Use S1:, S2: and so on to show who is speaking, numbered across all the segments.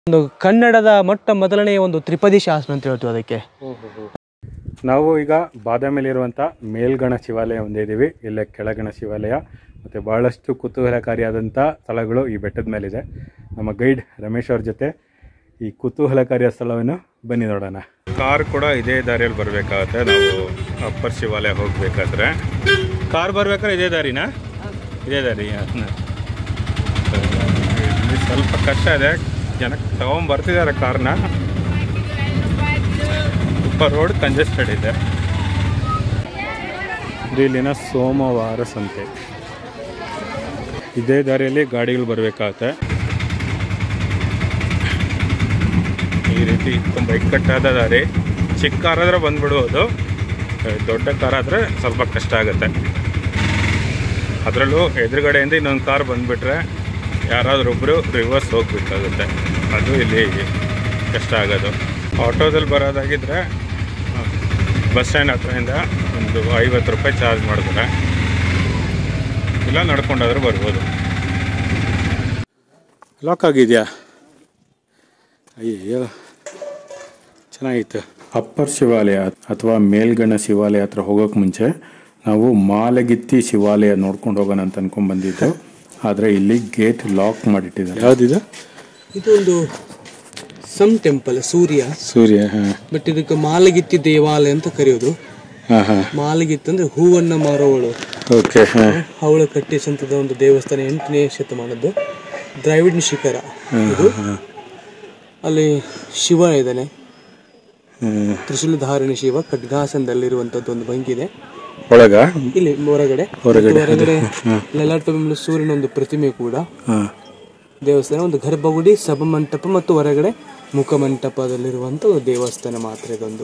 S1: ಒಂದು ಕನ್ನಡದ ಮೊಟ್ಟ ಮೊದಲನೆಯ ಒಂದು ತ್ರಿಪದಿ ಶಾಸನ ಅಂತ ಹೇಳ್ತೀವಿ ಅದಕ್ಕೆ
S2: ನಾವು ಈಗ ಬಾದಾಮಿಲಿರುವಂಥ ಮೇಲ್ಗಣ ಶಿವಾಲಯ ಹೊಂದಿದ್ದೀವಿ ಇಲ್ಲೇ ಕೆಳಗಣ ಶಿವಾಲಯ ಮತ್ತು ಭಾಳಷ್ಟು ಕುತೂಹಲಕಾರಿಯಾದಂಥ ಸ್ಥಳಗಳು ಈ ಬೆಟ್ಟದ ಮೇಲಿದೆ ನಮ್ಮ ಗೈಡ್ ರಮೇಶ್ ಅವ್ರ ಜೊತೆ ಈ ಕುತೂಹಲಕಾರಿಯ ಸ್ಥಳವನ್ನು ಬನ್ನಿ ನೋಡೋಣ ಕಾರ್ ಕೂಡ ಇದೇ ದಾರಿಯಲ್ಲಿ ಬರಬೇಕಾಗತ್ತೆ ನಾವು ಅಪ್ಪರ್ ಶಿವಾಲಯ ಹೋಗಬೇಕಾದ್ರೆ ಕಾರ್ ಬರ್ಬೇಕಾದ್ರೆ ಇದೇ ದಾರಿನಾ ಇದೇ ದಾರಿ ಇಲ್ಲಿ ಸ್ವಲ್ಪ ಕಷ್ಟ ಇದೆ ಜನಕ್ಕೆ ತಗೊಂಬರ್ತಿದ್ದಾರೆ ಕಾರ್ನ ಸ್ವಲ್ಪ ರೋಡ್ ಕಂಜೆಸ್ಟೆಡ್ ಇದೆ ಇದು ಇಲ್ಲಿನ ಸೋಮವಾರ ಸಂತೆ ಇದೇ ದಾರಿಯಲ್ಲಿ ಗಾಡಿಗಳು ಬರಬೇಕಾಗತ್ತೆ ಈ ರೀತಿ ತುಂಬ ಇಕ್ಕಟ್ಟಾದ ದಾರಿ ಚಿಕ್ಕ ಕಾರ್ ಆದ್ರೆ ಬಂದ್ಬಿಡ್ಬೋದು ದೊಡ್ಡ ಕಾರ್ ಆದರೆ ಸ್ವಲ್ಪ ಕಷ್ಟ ಆಗುತ್ತೆ ಅದರಲ್ಲೂ ಎದುರುಗಡೆಯಿಂದ ಇನ್ನೊಂದು ಕಾರ್ ಬಂದುಬಿಟ್ರೆ ಯಾರಾದರೂ ಒಬ್ಬರು ರಿವರ್ಸ್ ಹೋಗ್ಬೇಕಾಗುತ್ತೆ ಅದು ಇಲ್ಲಿ ಕಷ್ಟ ಆಗೋದು ಆಟೋದಲ್ಲಿ ಬರೋದಾಗಿದ್ದರೆ ಬಸ್ ಸ್ಟ್ಯಾಂಡ್ ಹತ್ರದಿಂದ ಒಂದು ಐವತ್ತು ರೂಪಾಯಿ ಚಾರ್ಜ್ ಮಾಡಿದ್ರೆ ಇಲ್ಲ ನಡ್ಕೊಂಡಾದ್ರೂ ಬರ್ಬೋದು ಲಾಕ್ ಆಗಿದೆಯಾ ಅಯ್ಯೋ ಚೆನ್ನಾಗಿತ್ತು ಅಪ್ಪರ್ ಶಿವಾಲಯ ಅಥವಾ ಮೇಲ್ಗಣ ಶಿವಾಲಯ ಹತ್ರ ಹೋಗೋಕೆ ಮುಂಚೆ ನಾವು ಮಾಲಗಿತ್ತಿ ಶಿವಾಲಯ ನೋಡ್ಕೊಂಡು ಹೋಗೋಣ ಅಂತ ಅನ್ಕೊಂಡ್ ಬಂದಿದ್ದು ಆದರೆ ಇಲ್ಲಿ ಗೇಟ್ ಲಾಕ್ ಮಾಡಿಟ್ಟಿದ್ದಾರೆ ಯಾವುದಿದೆ
S1: ಇದು ಒಂದು ಸಮ್ ಟೆಂಪಲ್ ಸೂರ್ಯ
S2: ಸೂರ್ಯ ಹಾಂ
S1: ಬಟ್ ಇದಕ್ಕೆ ಮಾಲಗಿತ್ತಿ ದೇವಾಲಯ ಅಂತ ಕರೆಯೋದು
S2: ಹಾಂ ಹಾಂ
S1: ಮಾಲಗಿತ್ತಿ ಅಂದ್ರೆ ಹೂವನ್ನ ಮಾರುವವಳು
S2: ಓಕೆ ಹಾಂ
S1: ಅವಳು ಕಟ್ಟಿಸಂತದ ಒಂದು ದೇವಸ್ಥಾನ ಎಂಟನೇ ಶತಮಾನದ್ದು ದ್ರಾವಿಡ್ ಶಿಖರ ಇದು ಅಲ್ಲಿ ಶಿವ ಇದ್ದಾನೆ ತ್ರಿಶೂಲಧಾರಣಿ ಶಿವ ಖಡ್ಗಾಸನದಲ್ಲಿರುವಂತದ್ದು ಒಂದು ಭಂಗಿದೆ
S2: ಒಳಗ
S1: ಇಲ್ಲಿ ಹೊರಗಡೆ
S2: ಹೊರಗಡೆ,
S1: ಹೊರಗಡೆ ಲಲಾಟವೆಂಬ ಸೂರ್ಯನ ಒಂದು ಪ್ರತಿಮೆ ಕೂಡ
S2: ಹಾಂ
S1: ದೇವಸ್ಥಾನ ಒಂದು ಗರ್ಭಗುಡಿ ಸಭಾಮಂಟಪ ಮತ್ತು ಹೊರಗಡೆ ಮುಖಮಂಟಪದಲ್ಲಿರುವಂತ ಒಂದು ದೇವಸ್ಥಾನ ಮಾತ್ರ ಇದೊಂದು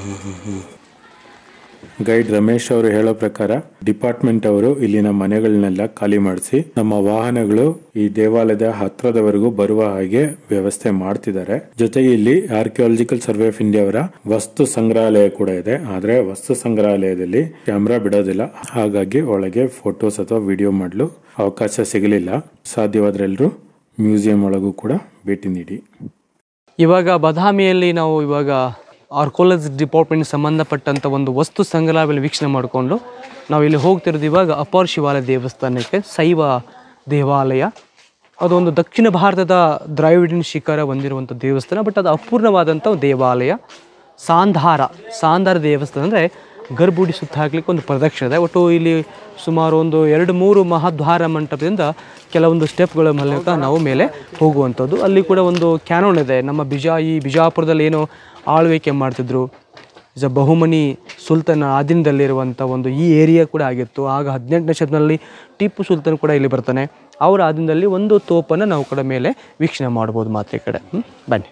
S2: ಗೈಡ್ ರಮೇಶ್ ಅವರು ಹೇಳೋ ಪ್ರಕಾರ ಡಿಪಾರ್ಟ್ಮೆಂಟ್ ಅವರು ಇಲ್ಲಿನ ಮನೆಗಳನ್ನೆಲ್ಲ ಖಾಲಿ ಮಾಡಿಸಿ ನಮ್ಮ ವಾಹನಗಳು ಈ ದೇವಾಲಯದ ಹತ್ರದವರೆಗೂ ಬರುವ ಹಾಗೆ ವ್ಯವಸ್ಥೆ ಮಾಡ್ತಿದ್ದಾರೆ ಜೊತೆಗೆ ಇಲ್ಲಿ ಆರ್ಕಿಯಾಲಜಿಕಲ್ ಸರ್ವೆ ಆಫ್ ಇಂಡಿಯಾ ಅವರ ವಸ್ತು ಸಂಗ್ರಹಾಲಯ ಕೂಡ ಇದೆ ಆದ್ರೆ ವಸ್ತು ಸಂಗ್ರಹಾಲಯದಲ್ಲಿ ಕ್ಯಾಮ್ರಾ ಬಿಡೋದಿಲ್ಲ ಹಾಗಾಗಿ ಒಳಗೆ ಫೋಟೋಸ್ ಅಥವಾ ವಿಡಿಯೋ ಮಾಡಲು ಅವಕಾಶ ಸಿಗಲಿಲ್ಲ ಸಾಧ್ಯವಾದ್ರೆಲ್ಲರೂ ಮ್ಯೂಸಿಯಂ ಒಳಗೂ ಕೂಡ ಭೇಟಿ ನೀಡಿ
S1: ಇವಾಗ ಬದಾಮಿಯಲ್ಲಿ ನಾವು ಇವಾಗ ಆರ್ಕೋಲಜಿ ಡಿಪಾರ್ಟ್ಮೆಂಟ್ ಸಂಬಂಧಪಟ್ಟಂಥ ಒಂದು ವಸ್ತು ಸಂಗ್ರಹಾಲಯ ವೀಕ್ಷಣೆ ಮಾಡಿಕೊಂಡು ನಾವು ಇಲ್ಲಿ ಹೋಗ್ತಿರೋದು ಇವಾಗ ಅಪರ್ ಶಿವಾಲಯ ದೇವಸ್ಥಾನಕ್ಕೆ ಶೈವ ದೇವಾಲಯ ಅದೊಂದು ದಕ್ಷಿಣ ಭಾರತದ ದ್ರಾವಿಡಿನ್ ಶಿಖರ ಹೊಂದಿರುವಂಥ ದೇವಸ್ಥಾನ ಬಟ್ ಅದು ಅಪೂರ್ಣವಾದಂಥ ಒಂದು ದೇವಾಲಯ ಸಾಂಧಾರ ಸಾಂಧಾರ ದೇವಸ್ಥಾನ ಅಂದರೆ ಗರ್ಭುಡಿ ಸುತ್ತ ಹಾಕ್ಲಿಕ್ಕೆ ಒಂದು ಪ್ರದಕ್ಷಿಣೆ ಇದೆ ಒಟ್ಟು ಇಲ್ಲಿ ಸುಮಾರು ಒಂದು ಎರಡು ಮೂರು ಮಹಾದ್ವಾರ ಮಂಟಪದಿಂದ ಕೆಲವೊಂದು ಸ್ಟೆಪ್ಗಳ ಮೂಲಕ ನಾವು ಮೇಲೆ ಹೋಗುವಂಥದ್ದು ಅಲ್ಲಿ ಕೂಡ ಒಂದು ಕ್ಯಾನೋನ್ ಇದೆ ನಮ್ಮ ಬಿಜಾ ಈ ಬಿಜಾಪುರದಲ್ಲಿ ಏನು ಆಳ್ವಿಕೆ ಮಾಡ್ತಿದ್ರು ಇಸ್ ಅ ಬಹುಮನಿ ಸುಲ್ತಾನ್ ಆಧೀನದಲ್ಲಿರುವಂಥ ಒಂದು ಈ ಏರಿಯಾ ಕೂಡ ಆಗಿತ್ತು ಆಗ ಹದಿನೆಂಟನೇ ಶತಮಾನದಲ್ಲಿ ಟಿಪ್ಪು ಸುಲ್ತಾನ್ ಕೂಡ ಇಲ್ಲಿ ಬರ್ತಾನೆ ಅವರ ಆಧೀನದಲ್ಲಿ ಒಂದು ತೋಪನ್ನು ನಾವು ಕೂಡ ಮೇಲೆ ವೀಕ್ಷಣೆ ಮಾಡ್ಬೋದು ಮಾತ್ರ ಈ ಕಡೆ ಹ್ಮ್? ಬನ್ನಿ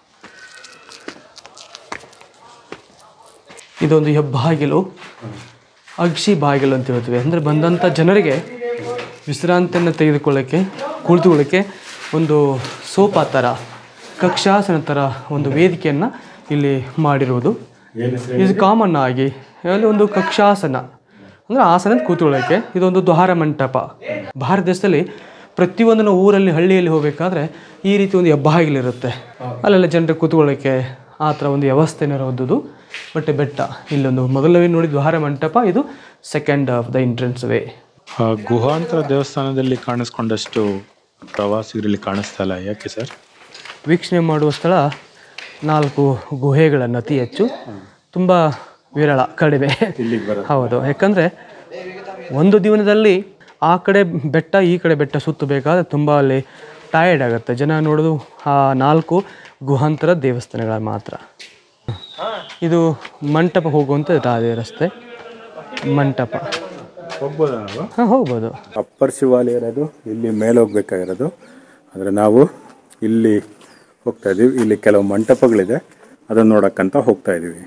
S1: ಇದೊಂದು ಹೆಬ್ಬಾಗಿಲು ಅಕ್ಷಿ ಬಾಗಿಲು ಅಂತ ಹೇಳ್ತೀವಿ ಅಂದರೆ ಬಂದಂಥ ಜನರಿಗೆ ವಿಶ್ರಾಂತಿಯನ್ನು ತೆಗೆದುಕೊಳ್ಳೋಕ್ಕೆ ಕುಳಿತುಕೊಳ್ಳೋಕ್ಕೆ ಒಂದು ಸೋಫಾ ಥರ ಕಕ್ಷಾಸನ ಥರ ಒಂದು ವೇದಿಕೆಯನ್ನು ಇಲ್ಲಿ ಮಾಡಿರುವುದು ಇದು ಕಾಮನ್ ಆಗಿ ಅಲ್ಲಿ ಒಂದು ಕಕ್ಷಾಸನ ಅಂದರೆ ಆಸನ ಕೂತ್ಕೊಳ್ಳೋಕ್ಕೆ ಇದೊಂದು ದ್ವಾರ ಮಂಟಪ ಭಾರತ ದೇಶದಲ್ಲಿ ಪ್ರತಿಯೊಂದು ನಾವು ಊರಲ್ಲಿ ಹಳ್ಳಿಯಲ್ಲಿ ಹೋಗಬೇಕಾದ್ರೆ ಈ ರೀತಿ ಒಂದು ಹೆಬ್ಬಾಗಿಲಿರುತ್ತೆ ಅಲ್ಲೆಲ್ಲ ಜನರು ಕೂತ್ಕೊಳ್ಳೋಕ್ಕೆ ಆ ಥರ ಒಂದು ವ್ಯವಸ್ಥೆನ ಇರೋದು ಬಟ್ ಬೆಟ್ಟ ಇಲ್ಲೊಂದು ಮೊದಲನೇ ನೋಡಿ ದ್ವಾರ ಮಂಟಪ ಇದು second of the entrance way
S2: ಆ ಗುಹಾಂತರ ದೇವಸ್ಥಾನದಲ್ಲಿ ಕಾಣಿಸ್ಕೊಂಡಷ್ಟು ಪ್ರವಾಸಿಗರಲ್ಲಿ ಕಾಣಿಸ್ತಾ ಇಲ್ಲ ಯಾಕೆ ಸರ್
S1: ವೀಕ್ಷಣೆ ಮಾಡುವ ಸ್ಥಳ ನಾಲ್ಕು ಗುಹೆಗಳನ್ನು ಅತಿ ಹೆಚ್ಚು ತುಂಬ ವಿರಳ ಕಡಿಮೆ ಹೌದು ಯಾಕಂದರೆ ಒಂದು ದಿನದಲ್ಲಿ ಆ ಕಡೆ ಬೆಟ್ಟ ಈ ಕಡೆ ಬೆಟ್ಟ ಸುತ್ತಬೇಕಾದ್ರೆ ತುಂಬ ಅಲ್ಲಿ ಟಯರ್ಡ್ ಆಗುತ್ತೆ ಜನ ನೋಡೋದು ಆ ನಾಲ್ಕು ಗುಹಾಂತರ ದೇವಸ್ಥಾನಗಳ ಮಾತ್ರ ಇದು ಮಂಟಪ ಹೋಗುವಂಥ ಅದೇ ರಸ್ತೆ ಮಂಟಪ
S2: ಹೋಗ್ಬೋದಾ ನಾವು
S1: ಹಾಂ ಹೋಗ್ಬೋದು
S2: ಅಪ್ಪರ್ ಶಿವಾಲಯ ಇರೋದು ಇಲ್ಲಿ ಮೇಲೆ ಹೋಗ್ಬೇಕಾಗಿರೋದು ಆದರೆ ನಾವು ಇಲ್ಲಿ ಹೋಗ್ತಾ ಇದೀವಿ ಇಲ್ಲಿ ಕೆಲವು ಮಂಟಪಗಳಿದೆ ಅದನ್ನು ನೋಡಕ್ಕಂತ ಹೋಗ್ತಾ ಇದೀವಿ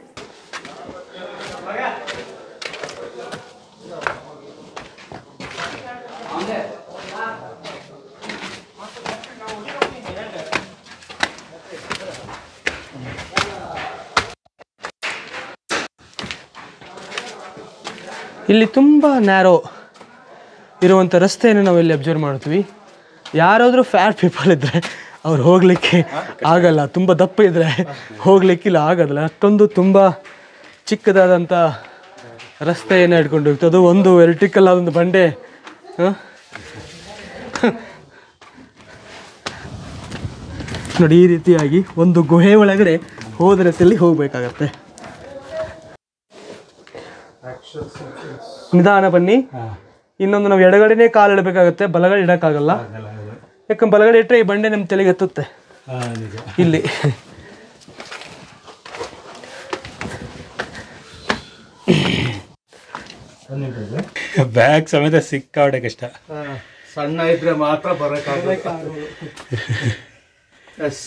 S1: ಇಲ್ಲಿ ತುಂಬ ನ್ಯಾರೋ ಇರುವಂಥ ರಸ್ತೆಯನ್ನು ನಾವು ಇಲ್ಲಿ ಅಬ್ಸರ್ವ್ ಮಾಡ್ತೀವಿ ಯಾರಾದರೂ ಫ್ಯಾಟ್ ಪೀಪಲ್ ಇದ್ದರೆ ಅವ್ರು ಹೋಗಲಿಕ್ಕೆ ಆಗಲ್ಲ ತುಂಬ ದಪ್ಪ ಇದ್ದರೆ ಹೋಗ್ಲಿಕ್ಕಿಲ್ಲ ಆಗೋದಿಲ್ಲ ಅಷ್ಟೊಂದು ತುಂಬ ಚಿಕ್ಕದಾದಂಥ ರಸ್ತೆಯನ್ನು ಹಿಡ್ಕೊಂಡು ಹೋಗ್ತದೆ ಅದು ಒಂದು ಎಲೆಕ್ಟ್ರಿಕಲ್ ಆದೊಂದು ಬಂಡೆ ಹ? ನೋಡಿ ಈ ರೀತಿಯಾಗಿ ಒಂದು ಗುಹೆ ಒಳಗಡೆ ಹೋದ ರೀತಿಯಲ್ಲಿ ಹೋಗಬೇಕಾಗತ್ತೆ ನಿಧಾನ ಬನ್ನಿ ಇನ್ನೊಂದು ನಾವು ಎಡಗಡೆನೇ ಕಾಲು ಇಡಬೇಕಾಗತ್ತೆ ಬಲಗಡೆ ಇಡಕ್ಕಾಗಲ್ಲ ಯಾಕಂದ್ರೆ ಬಲಗಡೆ ಇಟ್ಟರೆ ಈ ಬಂಡೆ ನಮ್ಮ ತಲೆಗೆ ಎತ್ತುತ್ತೆ ಇಲ್ಲಿ
S2: ಬ್ಯಾಗ್ ಸಮೇತ ಸಿಕ್ಕಾವಡೆ ಕಷ್ಟ
S3: ಸಣ್ಣ ಇದ್ರೆ ಮಾತ್ರ ಬರೋಕ್ಕಾಗಲ್ಲ ಎಸ್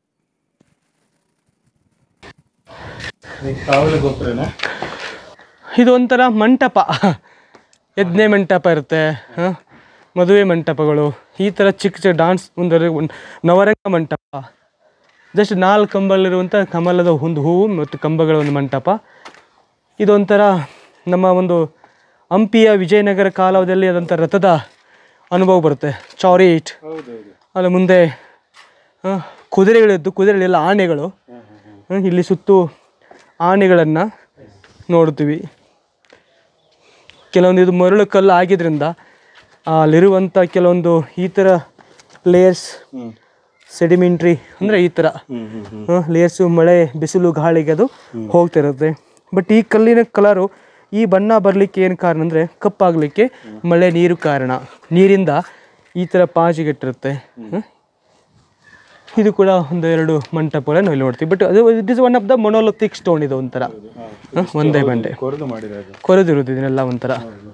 S3: ಕಾವಲು ಗೊಬ್ಬರನ
S1: ಇದು ಒಂಥರ ಮಂಟಪ ಯಜ್ಞೆ ಮಂಟಪ ಇರುತ್ತೆ ಹಾಂ ಮದುವೆ ಮಂಟಪಗಳು ಈ ಥರ ಚಿಕ್ಕ ಚಿಕ್ಕ ಡಾನ್ಸ್ ಒಂದು ನವರಂಗ ಮಂಟಪ ಜಸ್ಟ್ ನಾಲ್ಕು ಕಂಬಗಳಿರುವಂಥ ಕಮಲದ ಒಂದು ಹೂವು ಮತ್ತು ಕಂಬಗಳ ಒಂದು ಮಂಟಪ ಇದೊಂಥರ ನಮ್ಮ ಒಂದು ಹಂಪಿಯ ವಿಜಯನಗರ ಕಾಲದಲ್ಲಿ ಆದಂಥ ರಥದ ಅನುಭವ ಬರುತ್ತೆ ಚಾರೀಟ್ ಅಲ್ಲ ಮುಂದೆ ಆ, ಕುದುರೆಗಳಿದ್ದು ಕುದುರೆಗಳೆಲ್ಲ ಆನೆಗಳು ಹ್ಮ್, ಇಲ್ಲಿ ಸುತ್ತು ಆನೆಗಳನ್ನು ನೋಡ್ತೀವಿ ಕೆಲವೊಂದು ಇದು ಮರಳು ಕಲ್ಲು ಆಗಿದ್ರಿಂದ ಆ, ಅಲ್ಲಿರುವಂಥ ಕೆಲವೊಂದು ಈ ಥರ ಲೇಯರ್ಸ್ ಸೆಡಿಮೆಂಟ್ರಿ ಅಂದರೆ ಈ ಥರ ಲೇಯರ್ಸು ಮಳೆ ಬಿಸಿಲು ಗಾಳಿಗೆ ಅದು ಹೋಗ್ತಿರುತ್ತೆ ಬಟ್ ಈ ಕಲ್ಲಿನ ಕಲರು ಈ ಬಣ್ಣ ಬರಲಿಕ್ಕೆ ಏನು ಕಾರಣ ಅಂದರೆ ಕಪ್ಪಾಗಲಿಕ್ಕೆ ಮಳೆ ನೀರು ಕಾರಣ ನೀರಿಂದ ಈ ಥರ ಪಾಚಿಗೆಟ್ಟಿರುತ್ತೆ ಹ? ಇದು ಕೂಡ ಒಂದು ಎರಡು ಮಂಟಪಗಳನ್ನ ನಾವು ಇಲ್ಲಿ ನೋಡ್ತೀವಿ ಬಟ್ ಅದು it is one of the monolithic stone ಇದು ಒಂಥರ ಹ? ಒಂದೇ ಬಂಡೆ
S2: ಕೊರೆದು ಮಾಡಿರೋದು
S1: ಕೊರೆದಿರೋದು ಇದನ್ನೆಲ್ಲ ಒಂಥರ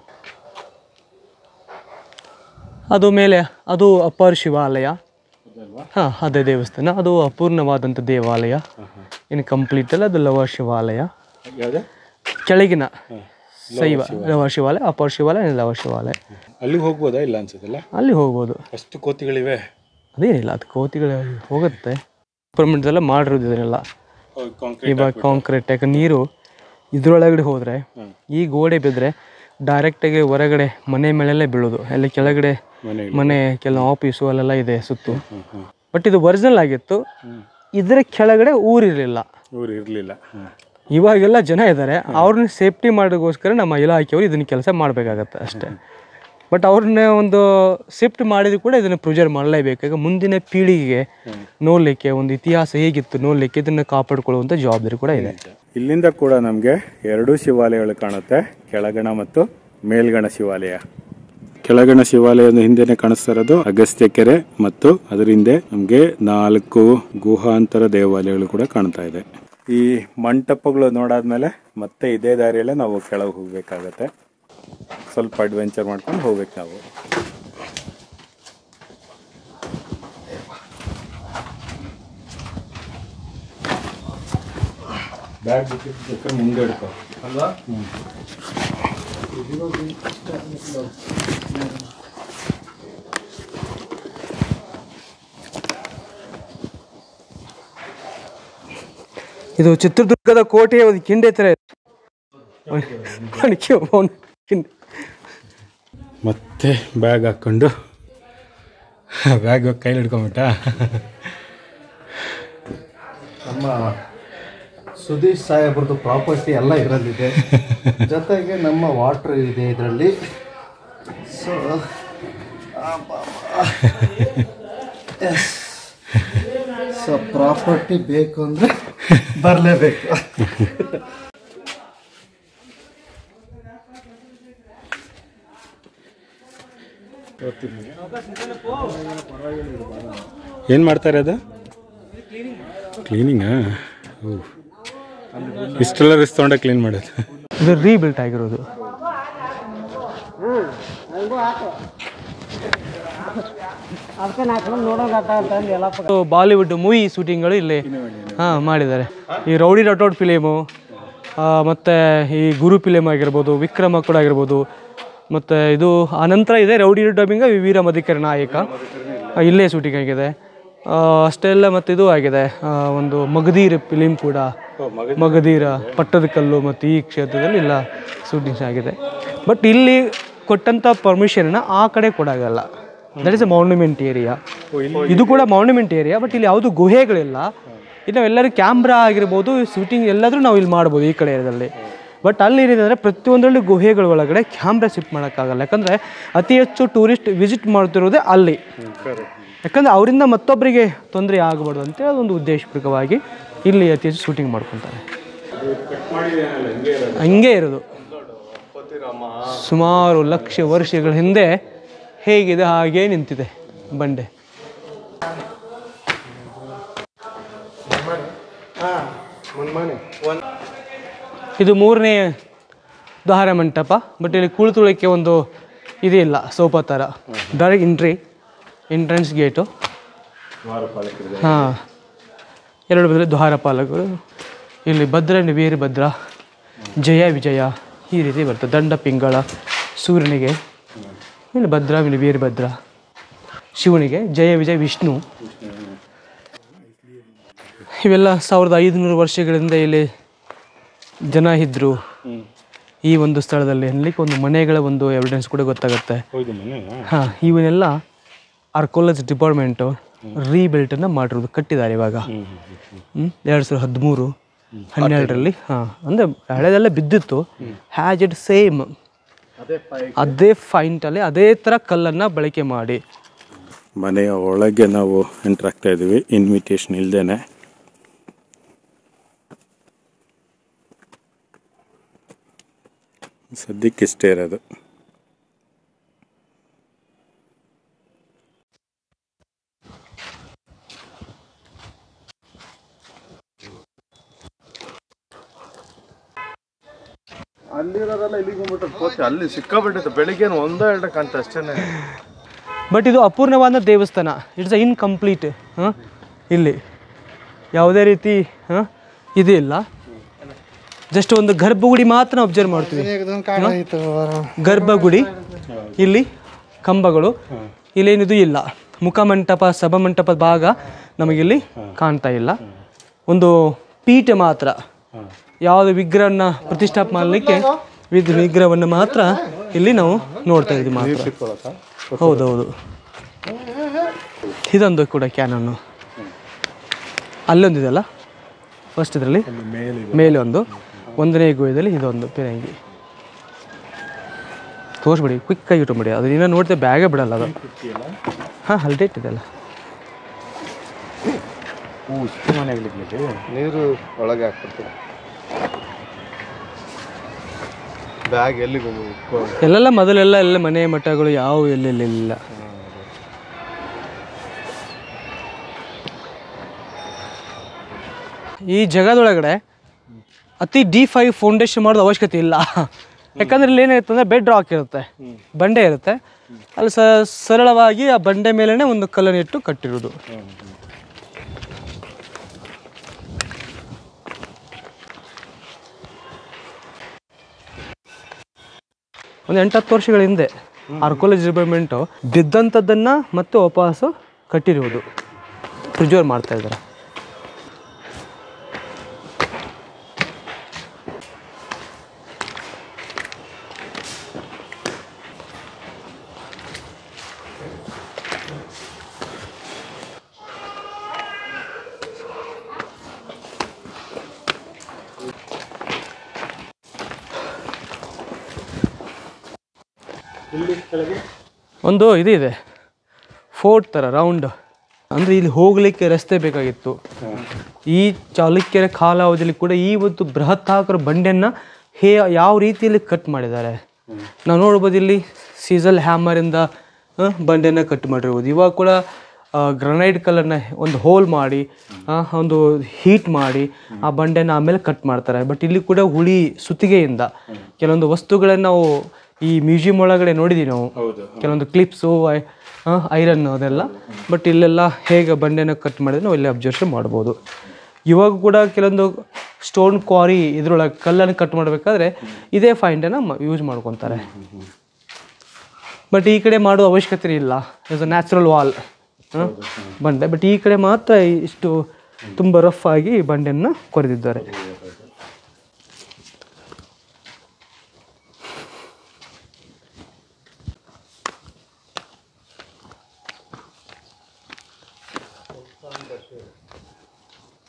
S1: ಅದು ಮೇಲೆ ಅದು ಅಪರ್ ಶಿವಾಲಯ ಹಾಂ ಅದೇ ದೇವಸ್ಥಾನ ಅದು ಅಪೂರ್ಣವಾದಂಥ ದೇವಾಲಯ ಇನ್ನು ಕಂಪ್ಲೀಟ್ ಅಲ್ಲ ಅದು ಲವ ಶಿವಾಲಯ
S2: ಯಾವ್ದು
S1: ಕೆಳಗಿನ ಶೈವ lower Shivalaya upper Shivalaya lower Shivalaya
S2: ಅಲ್ಲಿಗೆ ಹೋಗ್ಬೋದಾ ಇಲ್ಲ ಅನ್ಸುತ್ತಲ್ಲ
S1: ಅಲ್ಲಿ ಹೋಗ್ಬೋದು
S2: ಅಷ್ಟು ಕೋತಿಗಳಿವೆ
S1: ಅದೇನಿಲ್ಲ ಅದು ಕೋತಿಗಳು ಹೋಗುತ್ತೆ ಪರ್ಮಿಟೆಲ್ಲ ಮಾಡಿರೋದು ಇದನ್ನೆಲ್ಲ ಇವಾಗ ಕಾಂಕ್ರೀಟ್ ಯಾಕೆ ನೀರು ಇದ್ರೊಳಗಡೆ ಹೋದರೆ ಈ ಗೋಡೆ ಬಿದ್ದರೆ ಡೈರೆಕ್ಟಾಗಿ ಹೊರಗಡೆ ಮನೆ ಮೇಲೆಲ್ಲೇ ಬೀಳೋದು ಅಲ್ಲಿ ಕೆಳಗಡೆ
S2: ಮನೆಗಳು.
S1: ಮನೆ ಕೆಲವು ಆಫೀಸು ಅಲ್ಲೆಲ್ಲ ಇದೆ ಸುತ್ತು ಬಟ್ ಇದು ಒರಿಜಿನಲ್ ಆಗಿತ್ತು ಇದರ ಕೆಳಗಡೆ ಊರಿರಲಿಲ್ಲ
S2: ಊರು ಇರಲಿಲ್ಲ
S1: ಇವಾಗೆಲ್ಲ ಜನ ಇದ್ದಾರೆ ಅವ್ರನ್ನ ಸೇಫ್ಟಿ ಮಾಡೋಕ್ಕೋಸ್ಕರ ನಮ್ಮ ಇಲಾಖೆಯವರು ಇದನ್ನ ಕೆಲಸ ಮಾಡಬೇಕಾಗತ್ತೆ ಅಷ್ಟೇ ಬಟ್ ಅವ್ರನ್ನ ಒಂದು ಶಿಫ್ಟ್ ಮಾಡಿದ್ರು ಕೂಡ ಇದನ್ನು ಪ್ರಿಸರ್ವ್ ಮಾಡಲೇಬೇಕು ಈಗ ಮುಂದಿನ ಪೀಳಿಗೆಗೆ ನೋಡಲಿಕ್ಕೆ ಒಂದು ಇತಿಹಾಸ ಹೇಗಿತ್ತು ನೋಡಲಿಕ್ಕೆ ಇದನ್ನು ಕಾಪಾಡಿಕೊಳ್ಳುವಂಥ ಜವಾಬ್ದಾರಿ ಕೂಡ ಇದೆ
S2: ಇಲ್ಲಿಂದ ಕೂಡ ನಮಗೆ ಎರಡೂ ಶಿವಾಲಯಗಳು ಕಾಣುತ್ತೆ ಕೆಳಗಣ ಮತ್ತು ಮೇಲ್ಗಣ ಶಿವಾಲಯ ಕೆಳಗಣ ಶಿವಾಲಯದ ಹಿಂದೆನೆ ಕಾಣಿಸ್ತಾ ಇರೋದು ಅಗಸ್ತ್ಯ ಕೆರೆ ಮತ್ತು ಅದರ ಹಿಂದೆ ನಮಗೆ ನಾಲ್ಕು ಗುಹಾಂತರ ದೇವಾಲಯಗಳು ಕೂಡ ಕಾಣ್ತಾ ಇದೆ ಈ ಮಂಟಪಗಳು ನೋಡಾದ್ಮೇಲೆ ಮತ್ತೆ ಇದೇ ದಾರಿಯಲ್ಲೇ ನಾವು ಕೆಳಗೆ ಹೋಗ್ಬೇಕಾಗತ್ತೆ ಸ್ವಲ್ಪ ಅಡ್ವೆಂಚರ್ ಮಾಡ್ಕೊಂಡು ಹೋಗ್ಬೇಕು ನಾವು ಬ್ಯಾಗ್ ಬೇಕಾದ್ರೆ ಮುಂದೆ ಹಿಡ್ಕೊ
S3: ಅಲ್ವಾ
S1: ಇದು ಚಿತ್ರದುರ್ಗದ ಕೋಟೆಯ ಒಂದು ಕಿಂಡೆ ಥರ ಇದೆ. ಒಣಗಿ ಒಂದು ಕಿಂಡೆ
S2: ಮತ್ತೆ ಬ್ಯಾಗ್ ಹಾಕ್ಕೊಂಡು ಬ್ಯಾಗ್ ಕೈಲಿ ಹಿಡ್ಕೊಂಬಿಟ್ಟ
S3: ನಮ್ಮ ಸುದೀಶ್ ಸಾಹೇಬ್ರದ್ದು ಪ್ರಾಪರ್ಟಿ ಎಲ್ಲ ಇದರಲ್ಲಿದೆ ಜೊತೆಗೆ ನಮ್ಮ ವಾಟ್ರ್ ಇದೆ ಇದರಲ್ಲಿ ಸೊ ಎಸ್ ಸೊ ಪ್ರಾಪರ್ಟಿ ಬೇಕು ಅಂದರೆ ಬರಲೇಬೇಕು
S2: ಏನು ಮಾಡ್ತಾರೆ ಅದು ಕ್ಲೀನಿಂಗಾ ಇಷ್ಟೆಲ್ಲ ರಿಸ್ಕ್ ತೊಗೊಂಡೆ ಕ್ಲೀನ್ ಮಾಡೋದು
S1: ಇದು ರೀಬಿಲ್ಟ್ ಆಗಿರೋದು ಬಾಲಿವುಡ್ ಮೂವಿ ಶೂಟಿಂಗ್ಗಳು ಇಲ್ಲಿ ಹಾಂ ಮಾಡಿದ್ದಾರೆ ಈ ರೌಡಿ ರಟೌಟ್ ಫಿಲಿಮು ಮತ್ತು ಈ ಗುರು ಫಿಲಿಮ್ ಆಗಿರ್ಬೋದು ವಿಕ್ರಮ ಕೂಡ ಆಗಿರ್ಬೋದು ಮತ್ತು ಇದು ಆನಂತರ ಇದೆ ರೌಡಿ ಡಬ್ಬಿಂಗ ವೀರ ಮಧಿಕರ ನಾಯಕ ಆ, ಇಲ್ಲೇ ಶೂಟಿಂಗ್ ಆಗಿದೆ ಆ, ಅಷ್ಟೇ ಅಲ್ಲ ಮತ್ತು ಇದು ಆಗಿದೆ ಆ, ಒಂದು ಮಗಧೀರ್ ಫಿಲಿಮ್ ಕೂಡ ಮಗಧೀರ ಪಟ್ಟದ ಕಲ್ಲು ಮತ್ತು ಈ ಕ್ಷೇತ್ರದಲ್ಲಿ ಇಲ್ಲ ಶೂಟಿಂಗ್ಸ್ ಆಗಿದೆ ಬಟ್ ಇಲ್ಲಿ ಕೊಟ್ಟಂಥ ಪರ್ಮಿಷನ್ನ ಆ ಕಡೆ ಕೊಡಾಗಲ್ಲ that is a monument area ಇದು ಕೂಡ ಮಾನ್ಯುಮೆಂಟ್ ಏರಿಯಾ ಬಟ್ ಇಲ್ಲಿ ಯಾವುದು ಗುಹೆಗಳಿಲ್ಲ ಇನ್ನು ನಾವೆಲ್ಲರೂ ಕ್ಯಾಮ್ರಾ ಆಗಿರ್ಬೋದು ಶೂಟಿಂಗ್ ಎಲ್ಲಾದರೂ ನಾವು ಇಲ್ಲಿ ಮಾಡ್ಬೋದು ಈ ಕಡೆ ಏರಿಯಾದಲ್ಲಿ ಬಟ್ ಅಲ್ಲಿ ಏನಿದೆ ಅಂದರೆ ಪ್ರತಿಯೊಂದರಲ್ಲಿ ಗುಹೆಗಳ ಒಳಗಡೆ ಕ್ಯಾಮ್ರಾ ಶಿಫ್ಟ್ ಮಾಡೋಕ್ಕಾಗಲ್ಲ ಯಾಕಂದರೆ ಅತಿ ಹೆಚ್ಚು ಟೂರಿಸ್ಟ್ ವಿಸಿಟ್ ಮಾಡ್ತಿರೋದೇ ಅಲ್ಲಿ ಯಾಕಂದರೆ ಅವರಿಂದ ಮತ್ತೊಬ್ಬರಿಗೆ ತೊಂದರೆ ಆಗಬಾರ್ದು ಅಂತೇಳಿ ಅದೊಂದು ಉದ್ದೇಶಪೂರ್ವಕವಾಗಿ ಇಲ್ಲಿ ಅತಿ ಹೆಚ್ಚು ಶೂಟಿಂಗ್ ಮಾಡ್ಕೊತಾರೆ ಹಂಗೆ ಇರೋದು ಸುಮಾರು ಲಕ್ಷ ವರ್ಷಗಳ ಹಿಂದೆ ಹೇಗಿದೆ ಹಾಗೇ ನಿಂತಿದೆ ಬಂಡೆ ಇದು ಮೂರನೇ ದ್ವಾರ ಮಂಟಪ ಬಟ್ ಇಲ್ಲಿ ಕುಳಿತುಳಿಕೆ ಒಂದು ಇದಿಲ್ಲ ಸೋಫಾ ಥರ ಡೈರೆಕ್ಟ್ ಎಂಟ್ರಿ ಎಂಟ್ರೆನ್ಸ್ ಗೇಟು ಹಾಂ ಎರಡು ಬದಲು ದ್ವಾರಪಾಲಕರು ಇಲ್ಲಿ ಭದ್ರ ವೀರಭದ್ರ ಜಯ ವಿಜಯ ಈ ರೀತಿ ಬರ್ತದೆ ದಂಡ ಪಿಂಗಳ ಸೂರ್ಯನಿಗೆ ಇಲ್ಲಿ ಭದ್ರ ಇಲ್ಲಿ ವೀರಭದ್ರ ಶಿವನಿಗೆ ಜಯ ವಿಜಯ ವಿಷ್ಣು ಇವೆಲ್ಲ ಸಾವಿರದ ಐದುನೂರು ವರ್ಷಗಳಿಂದ ಇಲ್ಲಿ ಜನ ಇದ್ದರು ಈ ಒಂದು ಸ್ಥಳದಲ್ಲಿ ಅನ್ನಲಿಕ್ಕೆ ಒಂದು ಮನೆಗಳ ಒಂದು ಎವಿಡೆನ್ಸ್ ಕೂಡ ಗೊತ್ತಾಗುತ್ತೆ ಹಾಂ ಇವನ್ನೆಲ್ಲ ಆರ್ಕೋಲಜಿ ಡಿಪಾರ್ಟ್ಮೆಂಟು ರೀಬಿಲ್ಟನ್ನು ಮಾಡಿರೋದು ಕಟ್ಟಿದ್ದಾರೆ ಇವಾಗ ಹ್ಮ್? ಎರಡು ಸಾವಿರದ ಹದಿಮೂರು ಹನ್ನೆರಡರಲ್ಲಿ ಹಾಂ ಅಂದರೆ ಹಳೆದೆಲ್ಲ ಬಿದ್ದಿತ್ತು ಹ್ಯಾಜ್ ಇಟ್ ಸೇಮ್ ಅದೇ ಫೈಂಟಲ್ಲಿ ಅದೇ ಥರ ಕಲ್ಲನ್ನು ಬಳಕೆ ಮಾಡಿ
S2: ಮನೆಯ ಒಳಗೆ ನಾವು ಎಂಟರ್ ಆಗ್ತಾ ಇದೀವಿ ಇನ್ವಿಟೇಷನ್ ಇಲ್ದೇನೆ ಸದ್ಯಕ್ಕೆ ಇಷ್ಟೇ ಇರೋದು
S3: ಅಲ್ಲಿರೋರೆಲ್ಲ ಇಲ್ಲಿಗೆ ಬಂದ್ಬಿಟ್ಟು ಕೋಚ್ ಅಲ್ಲಿ ಸಿಕ್ಕಾಬಿಟ್ಟಿತ್ತು ಬೆಳಿಗ್ಗೆ ಒಂದೋ ಎರಡು ಕಾಣ್ತಾ ಅಷ್ಟೇನೆ
S1: ಬಟ್ ಇದು ಅಪೂರ್ಣವಾದ ದೇವಸ್ಥಾನ ಇಟ್ಸ್ ಅ ಇನ್ಕಂಪ್ಲೀಟ್ ಹಾಂ ಇಲ್ಲಿ ಯಾವುದೇ ರೀತಿ ಹಾಂ ಇದು ಇಲ್ಲ ಜಸ್ಟ್ ಒಂದು ಗರ್ಭಗುಡಿ ಮಾತ್ರ ಅಬ್ಸರ್ವ್ ಮಾಡ್ತೀವಿ ಗರ್ಭಗುಡಿ ಇಲ್ಲಿ ಕಂಬಗಳು ಇಲ್ಲೇನಿದು ಇಲ್ಲ ಮುಖಮಂಟಪ ಸಭಾಮಂಟಪದ ಭಾಗ ನಮಗಿಲ್ಲಿ ಕಾಣ್ತಾ ಇಲ್ಲ ಒಂದು ಪೀಠ ಮಾತ್ರ ಯಾವುದು ವಿಗ್ರಹನ ಪ್ರತಿಷ್ಠಾಪ ಮಾಡಲಿಕ್ಕೆ ವಿದ್ ವಿಗ್ರಹವನ್ನು ಮಾತ್ರ ಇಲ್ಲಿ ನಾವು ನೋಡ್ತಾ ಇದ್ದೀವಿ ಮಾತ್ರ ಹೌದೌದು ಇದೊಂದು ಕೂಡ ಕ್ಯಾನನ್ನು ಅಲ್ಲೊಂದಿದೆಲ್ಲ ಫಸ್ಟ್ ಇದರಲ್ಲಿ ಮೇಲೆ ಒಂದು ಒಂದನೇ ಗುಹೆಯಲ್ಲಿ ಇದೊಂದು ಪಿರಂಗಿ ತೋರಿಸ್ಬಿಡಿ ಕ್ವಿಕ್ಕಾಗಿ ಇಟ್ಕೊಂಬಿಡಿ ಅದು ಇನ್ನೂ ನೋಡ್ತೆ ಬ್ಯಾಗೇ ಬಿಡಲ್ಲ ಅದು ಹಾಂ ಹಲ್ಡೆ ಇಟ್ಟಿದೆಲ್ಲ
S3: ನೀರು ಒಳಗೆ ಹಾಕ್ಬಿಡ್ತೀವಿ ಬ್ಯಾಗ್ ಎಲ್ಲಿಗೆ ಹೋಗ್ಬೇಕು
S1: ಎಲ್ಲೆಲ್ಲ ಮೊದಲೆಲ್ಲ ಎಲ್ಲ ಮನೆ ಮಠಗಳು ಯಾವ ಎಲ್ಲೆಲ್ಲಿಲ್ಲ ಈ ಜಗದೊಳಗಡೆ ಅತಿ ಡಿ ಫೈವ್ ಫೌಂಡೇಶನ್ ಮಾಡೋದು ಅವಶ್ಯಕತೆ ಇಲ್ಲ ಯಾಕಂದ್ರೆ ಇಲ್ಲಿ ಏನಿರುತ್ತೆ ಅಂದರೆ ಬೆಡ್ ರಾಕ್ ಇರುತ್ತೆ ಬಂಡೆ ಇರುತ್ತೆ ಅಲ್ಲಿ ಸ ಸರಳವಾಗಿ ಆ ಬಂಡೆ ಮೇಲೇ ಒಂದು ಕಲ್ಲನ್ನು ಇಟ್ಟು ಕಟ್ಟಿರೋದು ಒಂದು ಎಂಟತ್ತು ವರ್ಷಗಳ ಹಿಂದೆ ಆರ್ಕೋಲಜಿ ಡಿಪಾರ್ಟ್ಮೆಂಟು ಬಿದ್ದಂಥದ್ದನ್ನು ಮತ್ತೆ ವಾಪಸ್ಸು ಕಟ್ಟಿರುವುದು ಪ್ರಿಜರ್ವ್ ಮಾಡ್ತಾ ಇದ್ದಾರೆ ಒಂದು ಇದು ಇದೆ ಫೋರ್ಟ್ ಥರ ರೌಂಡ್ ಅಂದರೆ ಇಲ್ಲಿ ಹೋಗಲಿಕ್ಕೆ ರಸ್ತೆ ಬೇಕಾಗಿತ್ತು ಈ ಚಾಲುಕ್ಯರ ಕಾಲಾವಧಿಯಲ್ಲಿ ಕೂಡ ಈ ಒಂದು ಬೃಹತ್ತಾಕಾರ ಬಂಡೆಯನ್ನು ಹೇ ಯಾವ ರೀತಿಯಲ್ಲಿ ಕಟ್ ಮಾಡಿದ್ದಾರೆ ನಾವು ನೋಡ್ಬೋದು ಇಲ್ಲಿ ಸೀಸಲ್ ಹ್ಯಾಮರಿಂದ ಬಂಡೆನ ಕಟ್ ಮಾಡಿರ್ಬೋದು ಇವಾಗ ಕೂಡ ಗ್ರನೈಟ್ ಕಲರ್ನ ಒಂದು ಹೋಲ್ ಮಾಡಿ ಆ, ಒಂದು ಹೀಟ್ ಮಾಡಿ ಆ ಬಂಡೆನ ಆಮೇಲೆ ಕಟ್ ಮಾಡ್ತಾರೆ ಬಟ್ ಇಲ್ಲಿ ಕೂಡ ಹುಳಿ ಸುತ್ತಿಗೆಯಿಂದ ಕೆಲವೊಂದು ವಸ್ತುಗಳನ್ನು ನಾವು ಈ ಮ್ಯೂಸಿಯಂ ಒಳಗಡೆ ನೋಡಿದ್ದೀವಿ ನಾವು ಕೆಲವೊಂದು ಕ್ಲಿಪ್ಸು ಐರನ್ ಅದೆಲ್ಲ ಬಟ್ ಇಲ್ಲೆಲ್ಲ ಹೇಗೆ ಬಂಡೆನ ಕಟ್ ಮಾಡಿದ್ರೆ ನಾವು ಇಲ್ಲಿ ಅಬ್ಸರ್ವ್ ಮಾಡ್ಬೋದು ಇವಾಗ ಕೂಡ ಕೆಲವೊಂದು ಸ್ಟೋನ್ ಕ್ವಾರಿ ಇದ್ರೊಳಗೆ ಕಲ್ಲನ್ನು ಕಟ್ ಮಾಡಬೇಕಾದ್ರೆ ಇದೇ ಫೈಂಡನ್ನು ಯೂಸ್ ಮಾಡ್ಕೊತಾರೆ ಬಟ್ ಈ ಕಡೆ ಮಾಡೋ ಅವಶ್ಯಕತೆ ಇಲ್ಲ ಇಸ್ ಅ ನ್ಯಾಚುರಲ್ ವಾಲ್ ಬಂಡೆ ಬಟ್ ಈ ಕಡೆ ಮಾತ್ರ ಇಷ್ಟು ತುಂಬ ರಫ್ ಆಗಿ ಬಂಡೆಯನ್ನು ಕೊರೆದಿದ್ದಾರೆ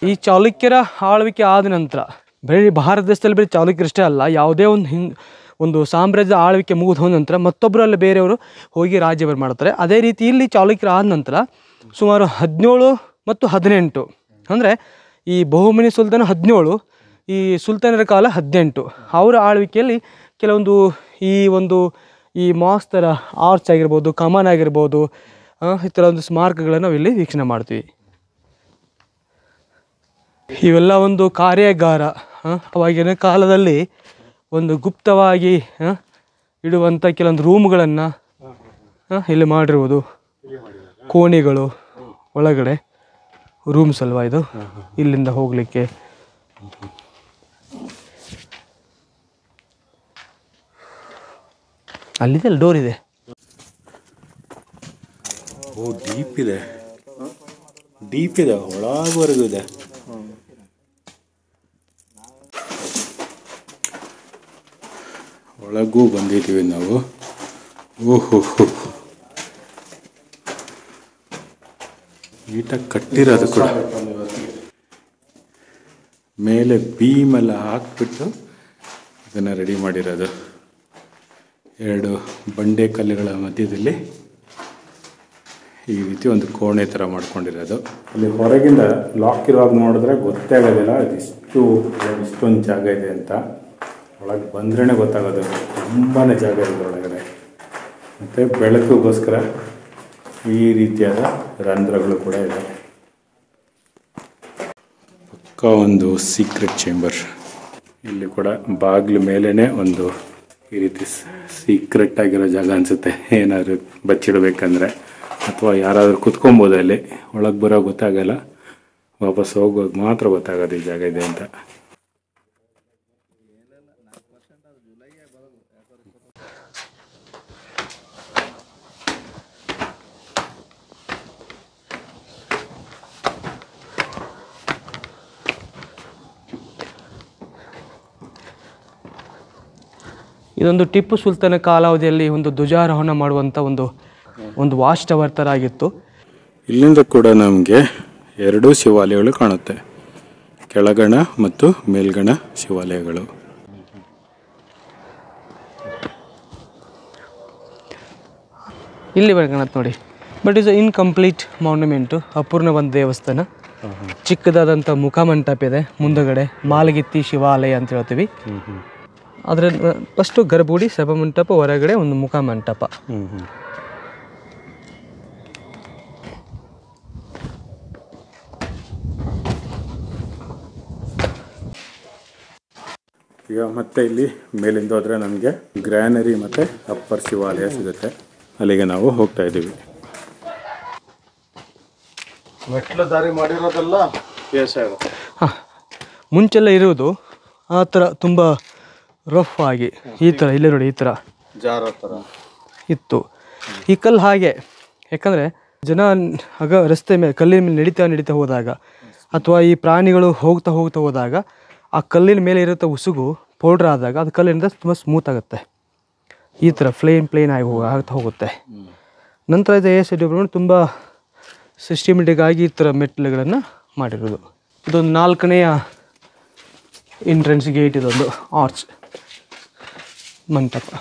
S1: ಈ ಚಾಲುಕ್ಯರ ಆಳ್ವಿಕೆ ಆದ ನಂತರ ಬರೀ ಭಾರತ ದೇಶದಲ್ಲಿ ಬರೀ ಚಾಲುಕ್ಯರಷ್ಟೇ ಅಲ್ಲ ಯಾವುದೇ ಒಂದು ಹಿಂದ್ ಒಂದು ಸಾಮ್ರಾಜ್ಯ ಆಳ್ವಿಕೆ ಮುಗಿದ ಹೋದ ನಂತರ ಮತ್ತೊಬ್ಬರಲ್ಲಿ ಬೇರೆಯವರು ಹೋಗಿ ರಾಜ್ಯಭಾರ ಮಾಡ್ತಾರೆ ಅದೇ ರೀತಿ ಇಲ್ಲಿ ಚಾಲುಕ್ಯರು ಆದ ನಂತರ ಸುಮಾರು ಹದಿನೇಳು ಮತ್ತು ಹದಿನೆಂಟು ಅಂದರೆ ಈ ಬಹುಮನಿ ಸುಲ್ತಾನ ಹದಿನೇಳು ಈ ಸುಲ್ತಾನರ ಕಾಲ ಹದಿನೆಂಟು ಅವರ ಆಳ್ವಿಕೆಯಲ್ಲಿ ಕೆಲವೊಂದು ಈ ಒಂದು ಈ ಮಾಸ್ ಥರ ಆರ್ಚ್ ಆಗಿರ್ಬೋದು ಕಮಾನ್ ಆಗಿರ್ಬೋದು ಆ, ಈ ಥರ ಒಂದು ಸ್ಮಾರಕಗಳನ್ನು ನಾವು ಇಲ್ಲಿ ವೀಕ್ಷಣೆ ಮಾಡ್ತೀವಿ ಇವೆಲ್ಲ ಒಂದು ಕಾರ್ಯಾಗಾರ ಆ, ಅವಾಗಿನ ಕಾಲದಲ್ಲಿ ಒಂದು ಗುಪ್ತವಾಗಿ ಆ, ಇಡುವಂಥ ಕೆಲವೊಂದು ರೂಮ್ಗಳನ್ನು ಇಲ್ಲಿ ಮಾಡಿರುವುದು ಕೋಣೆಗಳು ಒಳಗಡೆ ರೂಮ್ಸ್ ಅಲ್ವಾ ಇದು ಇಲ್ಲಿಂದ ಹೋಗಲಿಕ್ಕೆ ಅಲ್ಲಿದೆ ಅಲ್ಲಿ ಡೋರ್ ಇದೆ
S2: ಓ ಡೀಪ್ ಇದೆ ಡೀಪ್ ಇದೆ ಒಳಗವರೆಗೂ ಇದೆ ಒಳಗೂ ಬಂದಿದ್ದೀವಿ ನಾವು ಓಹೋ ನೀಟಾಗಿ ಕಟ್ಟಿರೋದು ಕೂಡ ಮೇಲೆ ಬೀಮ್ ಎಲ್ಲ ಹಾಕ್ಬಿಟ್ಟು ಇದನ್ನು ರೆಡಿ ಮಾಡಿರೋದು ಎರಡು ಬಂಡೆ ಕಲ್ಲುಗಳ ಮಧ್ಯದಲ್ಲಿ ಈ ರೀತಿ ಒಂದು ಕೋಣೆ ಥರ ಮಾಡ್ಕೊಂಡಿರೋದು ಅಲ್ಲಿ ಹೊರಗಿಂದ ಲಾಕ್ ಇರುವಾಗ ನೋಡಿದ್ರೆ ಗೊತ್ತೇ ಆಗೋದಿಲ್ಲ ಇದಿಷ್ಟು ಇಷ್ಟೊಂದು ಜಾಗ ಇದೆ ಅಂತ ಒಳಗೆ ಬಂದ್ರೇ ಗೊತ್ತಾಗೋದು ತುಂಬಾ ಜಾಗ ಇದೆ ಒಳಗಡೆ ಮತ್ತು ಬೆಳಕಿಗೋಸ್ಕರ ಈ ರೀತಿಯಾದ ರಂಧ್ರಗಳು ಕೂಡ ಇದೆ ಪಕ್ಕ ಒಂದು ಸೀಕ್ರೆಟ್ ಚೇಂಬರ್ ಇಲ್ಲಿ ಕೂಡ ಬಾಗಿಲು ಮೇಲೇ ಒಂದು ಈ ರೀತಿ ಸೀಕ್ರೆಟ್ ಆಗಿರೋ ಜಾಗ ಅನಿಸುತ್ತೆ ಏನಾದ್ರು ಬಚ್ಚಿಡಬೇಕಂದ್ರೆ ಅಥವಾ ಯಾರಾದರೂ ಕುತ್ಕೊಬೋದು ಅಲ್ಲಿ ಒಳಗೆ ಬರೋ ಗೊತ್ತಾಗಲ್ಲ ವಾಪಸ್ ಹೋಗುವಾಗ ಮಾತ್ರ ಗೊತ್ತಾಗೋದು ಈ ಜಾಗ ಇದೆ ಅಂತ
S1: ಇದೊಂದು ಟಿಪ್ಪು ಸುಲ್ತಾನ ಕಾಲಾವಧಿಯಲ್ಲಿ ಒಂದು ಧ್ವಜಾರೋಹಣ ಮಾಡುವಂಥ ಒಂದು ಒಂದು ವಾಚ್ ಟವರ್ ಥರ ಆಗಿತ್ತು
S2: ಇಲ್ಲಿಂದ ಕೂಡ ನಮಗೆ ಎರಡೂ ಶಿವಾಲಯಗಳು ಕಾಣುತ್ತೆ ಕೆಳಗಣ ಮತ್ತು ಮೇಲ್ಗಣ ಶಿವಾಲಯಗಳು
S1: ಇಲ್ಲಿ ಕಾಣತ್ತೆ ನೋಡಿ ಬಟ್ ಇಸ್ ಇನ್ಕಂಪ್ಲೀಟ್ ಮಾನ್ಯುಮೆಂಟು ಅಪೂರ್ಣ ಒಂದು ದೇವಸ್ಥಾನ ಚಿಕ್ಕದಾದಂಥ ಮುಖಮಂಟಪ ಇದೆ ಮುಂದಗಡೆ ಮಾಲಗಿತ್ತಿ ಶಿವಾಲಯ ಅಂತ ಹೇಳ್ತೀವಿ ಅದರ ಫಸ್ಟು ಗರ್ಭಗುಡಿ ಸಭಾಮಂಟಪ ಹೊರಗಡೆ ಒಂದು ಮುಖಮಂಟಪ
S2: ಈಗ ಮತ್ತೆ ಇಲ್ಲಿ ಮೇಲಿಂದ ಹೋದ್ರೆ ನಮಗೆ ಗ್ರ್ಯಾನರಿ ಮತ್ತು ಅಪ್ಪರ್ ಶಿವಾಲಯ ಸಿಗುತ್ತೆ ಅಲ್ಲಿಗೆ ನಾವು ಹೋಗ್ತಾ ಇದ್ದೀವಿ
S3: ಮೆಟ್ಲು ದಾರಿ ಮಾಡಿರೋದೆಲ್ಲ ಬೇಸಾಯ
S1: ಹಾಂ ಮುಂಚೆಲ್ಲ ಇರುವುದು ಆ ಥರ ತುಂಬ ರಫ್ ಆಗಿ ಈ ಥರ ಇಲ್ಲೇ ನೋಡಿ ಈ ಥರ
S3: ಜಾರ ಥರ
S1: ಇತ್ತು ಈ ಕಲ್ಲು ಹಾಗೆ ಯಾಕಂದರೆ ಜನ ಆಗ ರಸ್ತೆ ಮೇಲೆ ಕಲ್ಲಿನ ಮೇಲೆ ನಡೀತಾ ನಡೀತಾ ಹೋದಾಗ ಅಥವಾ ಈ ಪ್ರಾಣಿಗಳು ಹೋಗ್ತಾ ಹೋಗ್ತಾ ಹೋದಾಗ ಆ ಕಲ್ಲಿನ ಮೇಲೆ ಇರೋ ಉಸುಗು ಪೌಡ್ರ್ ಆದಾಗ ಅದು ಕಲ್ಲಿನಿಂದ ತುಂಬ ಸ್ಮೂತ್ ಆಗುತ್ತೆ ಈ ಥರ ಪ್ಲೇನ್ ಪ್ಲೇನ್ ಆಗಿ ಹೋಗ ಆಗ್ತಾ ಹೋಗುತ್ತೆ ನಂತರ ಇದು ಎ ಸಿ ಡೆವಲಪ್ಮೆಂಟ್ ತುಂಬ ಸಿಸ್ಟಮೆಟಿಕ್ ಆಗಿ ಈ ಥರ ಮೆಟ್ಲುಗಳನ್ನು ಮಾಡಿರೋದು ಇದೊಂದು ನಾಲ್ಕನೆಯ ಎಂಟ್ರೆನ್ಸ್ ಗೇಟ್ ಇದೊಂದು ಆರ್ಚ್ ಮಂಟಪ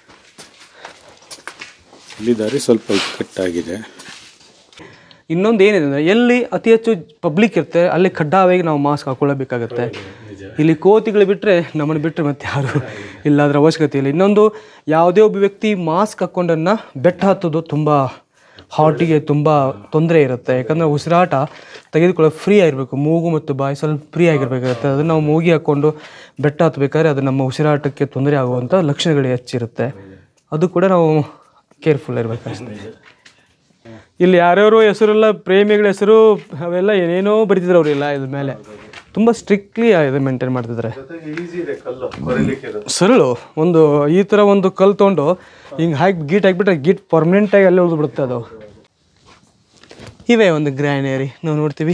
S2: ಇಲ್ಲಿ ದಾರಿ ಸ್ವಲ್ಪ ಇಕ್ಕಟ್ಟಾಗಿದೆ
S1: ಇನ್ನೊಂದು ಏನಿದೆ ಅಂದರೆ ಎಲ್ಲಿ ಅತಿ ಹೆಚ್ಚು ಪಬ್ಲಿಕ್ ಇರುತ್ತೆ ಅಲ್ಲಿ ಕಡ್ಡಾಯವಾಗಿ ನಾವು ಮಾಸ್ಕ್ ಹಾಕೊಳ್ಳಬೇಕಾಗತ್ತೆ ಇಲ್ಲಿ ಕೋತಿಗಳು ಬಿಟ್ಟರೆ ನಮ್ಮನ್ನು ಬಿಟ್ಟರೆ ಮತ್ತೆ ಯಾರು ಇಲ್ಲ ಅದರ ಅವಶ್ಯಕತೆ ಇಲ್ಲ ಇನ್ನೊಂದು ಯಾವುದೇ ಒಬ್ಬ ವ್ಯಕ್ತಿ ಮಾಸ್ಕ್ ಹಾಕ್ಕೊಂಡನ್ನ ಬೆಟ್ಟ ಹತ್ತೋದು ತುಂಬ ಹಾರ್ಟಿಗೆ ತುಂಬ ತೊಂದರೆ ಇರುತ್ತೆ ಯಾಕಂದರೆ ಉಸಿರಾಟ ತೆಗೆದುಕೊಳ್ಳೋ ಫ್ರೀ ಆಗಿರಬೇಕು ಮೂಗು ಮತ್ತು ಬಾಯಿ ಸ್ವಲ್ಪ ಫ್ರೀ ಆಗಿರಬೇಕಾಗುತ್ತೆ ಅದನ್ನು ನಾವು ಮೂಗಿ ಹಾಕ್ಕೊಂಡು ಬೆಟ್ಟ ಹತ್ತಬೇಕಾದ್ರೆ ಅದು ನಮ್ಮ ಉಸಿರಾಟಕ್ಕೆ ತೊಂದರೆ ಆಗುವಂಥ ಲಕ್ಷಣಗಳು ಹೆಚ್ಚಿರುತ್ತೆ ಅದು ಕೂಡ ನಾವು ಕೇರ್ಫುಲ್ ಇರಬೇಕಾಗುತ್ತೆ ಇಲ್ಲಿ ಯಾರ್ಯಾರೋ ಹೆಸರೆಲ್ಲ ಪ್ರೇಮಿಗಳ ಹೆಸರು ಅವೆಲ್ಲ ಏನೇನೋ ಬರೀತಿದ್ರು ಅವರೆಲ್ಲ ಇದ್ರ ಮೇಲೆ ತುಂಬ ಸ್ಟ್ರಿಕ್ಟ್ಲಿ ಇದು ಮೇಂಟೈನ್ ಮಾಡ್ತಿದ್ದಾರೆ
S3: ಜೊತೆಗೆ ಈಸಿ ಇದೆ ಕಲ್ಲು ಕೊರಿಲಿಕ್ಕೆ ಇದು
S1: ಸರಳು ಒಂದು ಈ ಥರ ಒಂದು ಕಲ್ಲು ತೊಗೊಂಡು ಹಿಂಗೆ ಹಾಕಿ ಗೀಟ್ ಹಾಕಿಬಿಟ್ರೆ ಗೀಟ್ ಪರ್ಮನೆಂಟಾಗಿ ಅಲ್ಲೇ ಉಳಿದು ಬಿಡುತ್ತೆ ಅದು ಇವೆ ಒಂದು ಗ್ರ್ಯಾನರಿ ನಾವು ನೋಡ್ತೀವಿ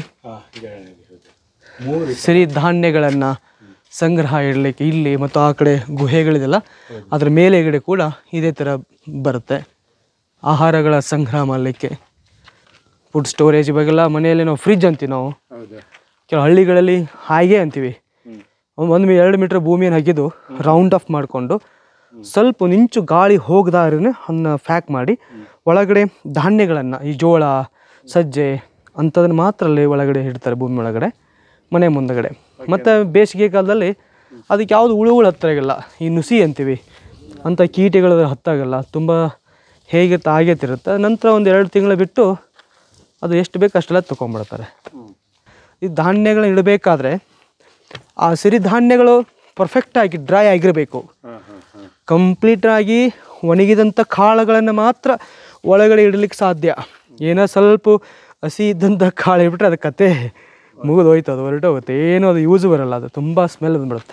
S1: ಸಿರಿ ಧಾನ್ಯಗಳನ್ನು ಸಂಗ್ರಹ ಇಡಲಿಕ್ಕೆ ಇಲ್ಲಿ ಮತ್ತು ಆ ಕಡೆ ಗುಹೆಗಳಿದೆಲ್ಲ ಅದರ ಮೇಲೆಗಡೆ ಕೂಡ ಇದೇ ಥರ ಬರುತ್ತೆ ಆಹಾರಗಳ ಸಂಗ್ರಹ ಮಾಡಲಿಕ್ಕೆ ಫುಡ್ ಸ್ಟೋರೇಜ್ ಇವಾಗೆಲ್ಲ ಮನೆಯಲ್ಲಿ ನಾವು ಫ್ರಿಜ್ ಅಂತೀವಿ ನಾವು ಕೆಲವು ಹಳ್ಳಿಗಳಲ್ಲಿ ಹಾಗೆ ಅಂತೀವಿ ಒಂದು ಎರಡು ಮೀಟ್ರ್ ಭೂಮಿಯನ್ನು ಅಗೆದು ರೌಂಡ್ ಆಫ್ ಮಾಡಿಕೊಂಡು ಸ್ವಲ್ಪ ಒಂದು ಇಂಚು ಗಾಳಿ ಹೋಗದಾರೇ ಅದನ್ನ ಫ್ಯಾಕ್ ಮಾಡಿ ಒಳಗಡೆ ಧಾನ್ಯಗಳನ್ನು ಈ ಜೋಳ ಸಜ್ಜೆ ಅಂಥದನ್ನು ಮಾತ್ರ ಅಲ್ಲಿ ಒಳಗಡೆ ಇಡ್ತಾರೆ ಭೂಮಿ ಒಳಗಡೆ ಮನೆ ಮುಂದಗಡೆ ಮತ್ತು ಬೇಸಿಗೆ ಕಾಲದಲ್ಲಿ ಅದಕ್ಕೆ ಯಾವುದು ಹುಳುಗಳು ಹತ್ತಾಗಲ್ಲ ಈ ನುಸಿ ಅಂತೀವಿ ಅಂಥ ಕೀಟಗಳು ಹತ್ತಾಗಲ್ಲ ತುಂಬ ಹೇಗೆ ತಾಗೇತಿರುತ್ತೆ ನಂತರ ಒಂದು ಎರಡು ತಿಂಗಳು ಬಿಟ್ಟು ಅದು ಎಷ್ಟು ಬೇಕು ಅಷ್ಟೆಲ್ಲ ತೊಗೊಂಬಿಡ್ತಾರೆ ಈ ಧಾನ್ಯಗಳನ್ನ ಇಡಬೇಕಾದ್ರೆ ಆ ಸಿರಿಧಾನ್ಯಗಳು ಪರ್ಫೆಕ್ಟಾಗಿ ಡ್ರೈ ಆಗಿರಬೇಕು ಕಂಪ್ಲೀಟಾಗಿ ಒಣಗಿದಂಥ ಕಾಳುಗಳನ್ನು ಮಾತ್ರ ಒಳಗಡೆ ಇಡಲಿಕ್ಕೆ ಸಾಧ್ಯ ಏನೋ ಸ್ವಲ್ಪ ಹಸಿ ಇದ್ದಂಥ ಕಾಳು ಇಟ್ಬಿಟ್ರೆ ಅದು ಕತೆ ಮುಗಿದು ಹೋಯ್ತು ಅದು ಹೊರಟೋಗುತ್ತೆ ಏನೂ ಅದು ಯೂಸ್ ಬರಲ್ಲ ಅದು ತುಂಬ ಸ್ಮೆಲ್ ಬಂದ್ಬಿಡುತ್ತೆ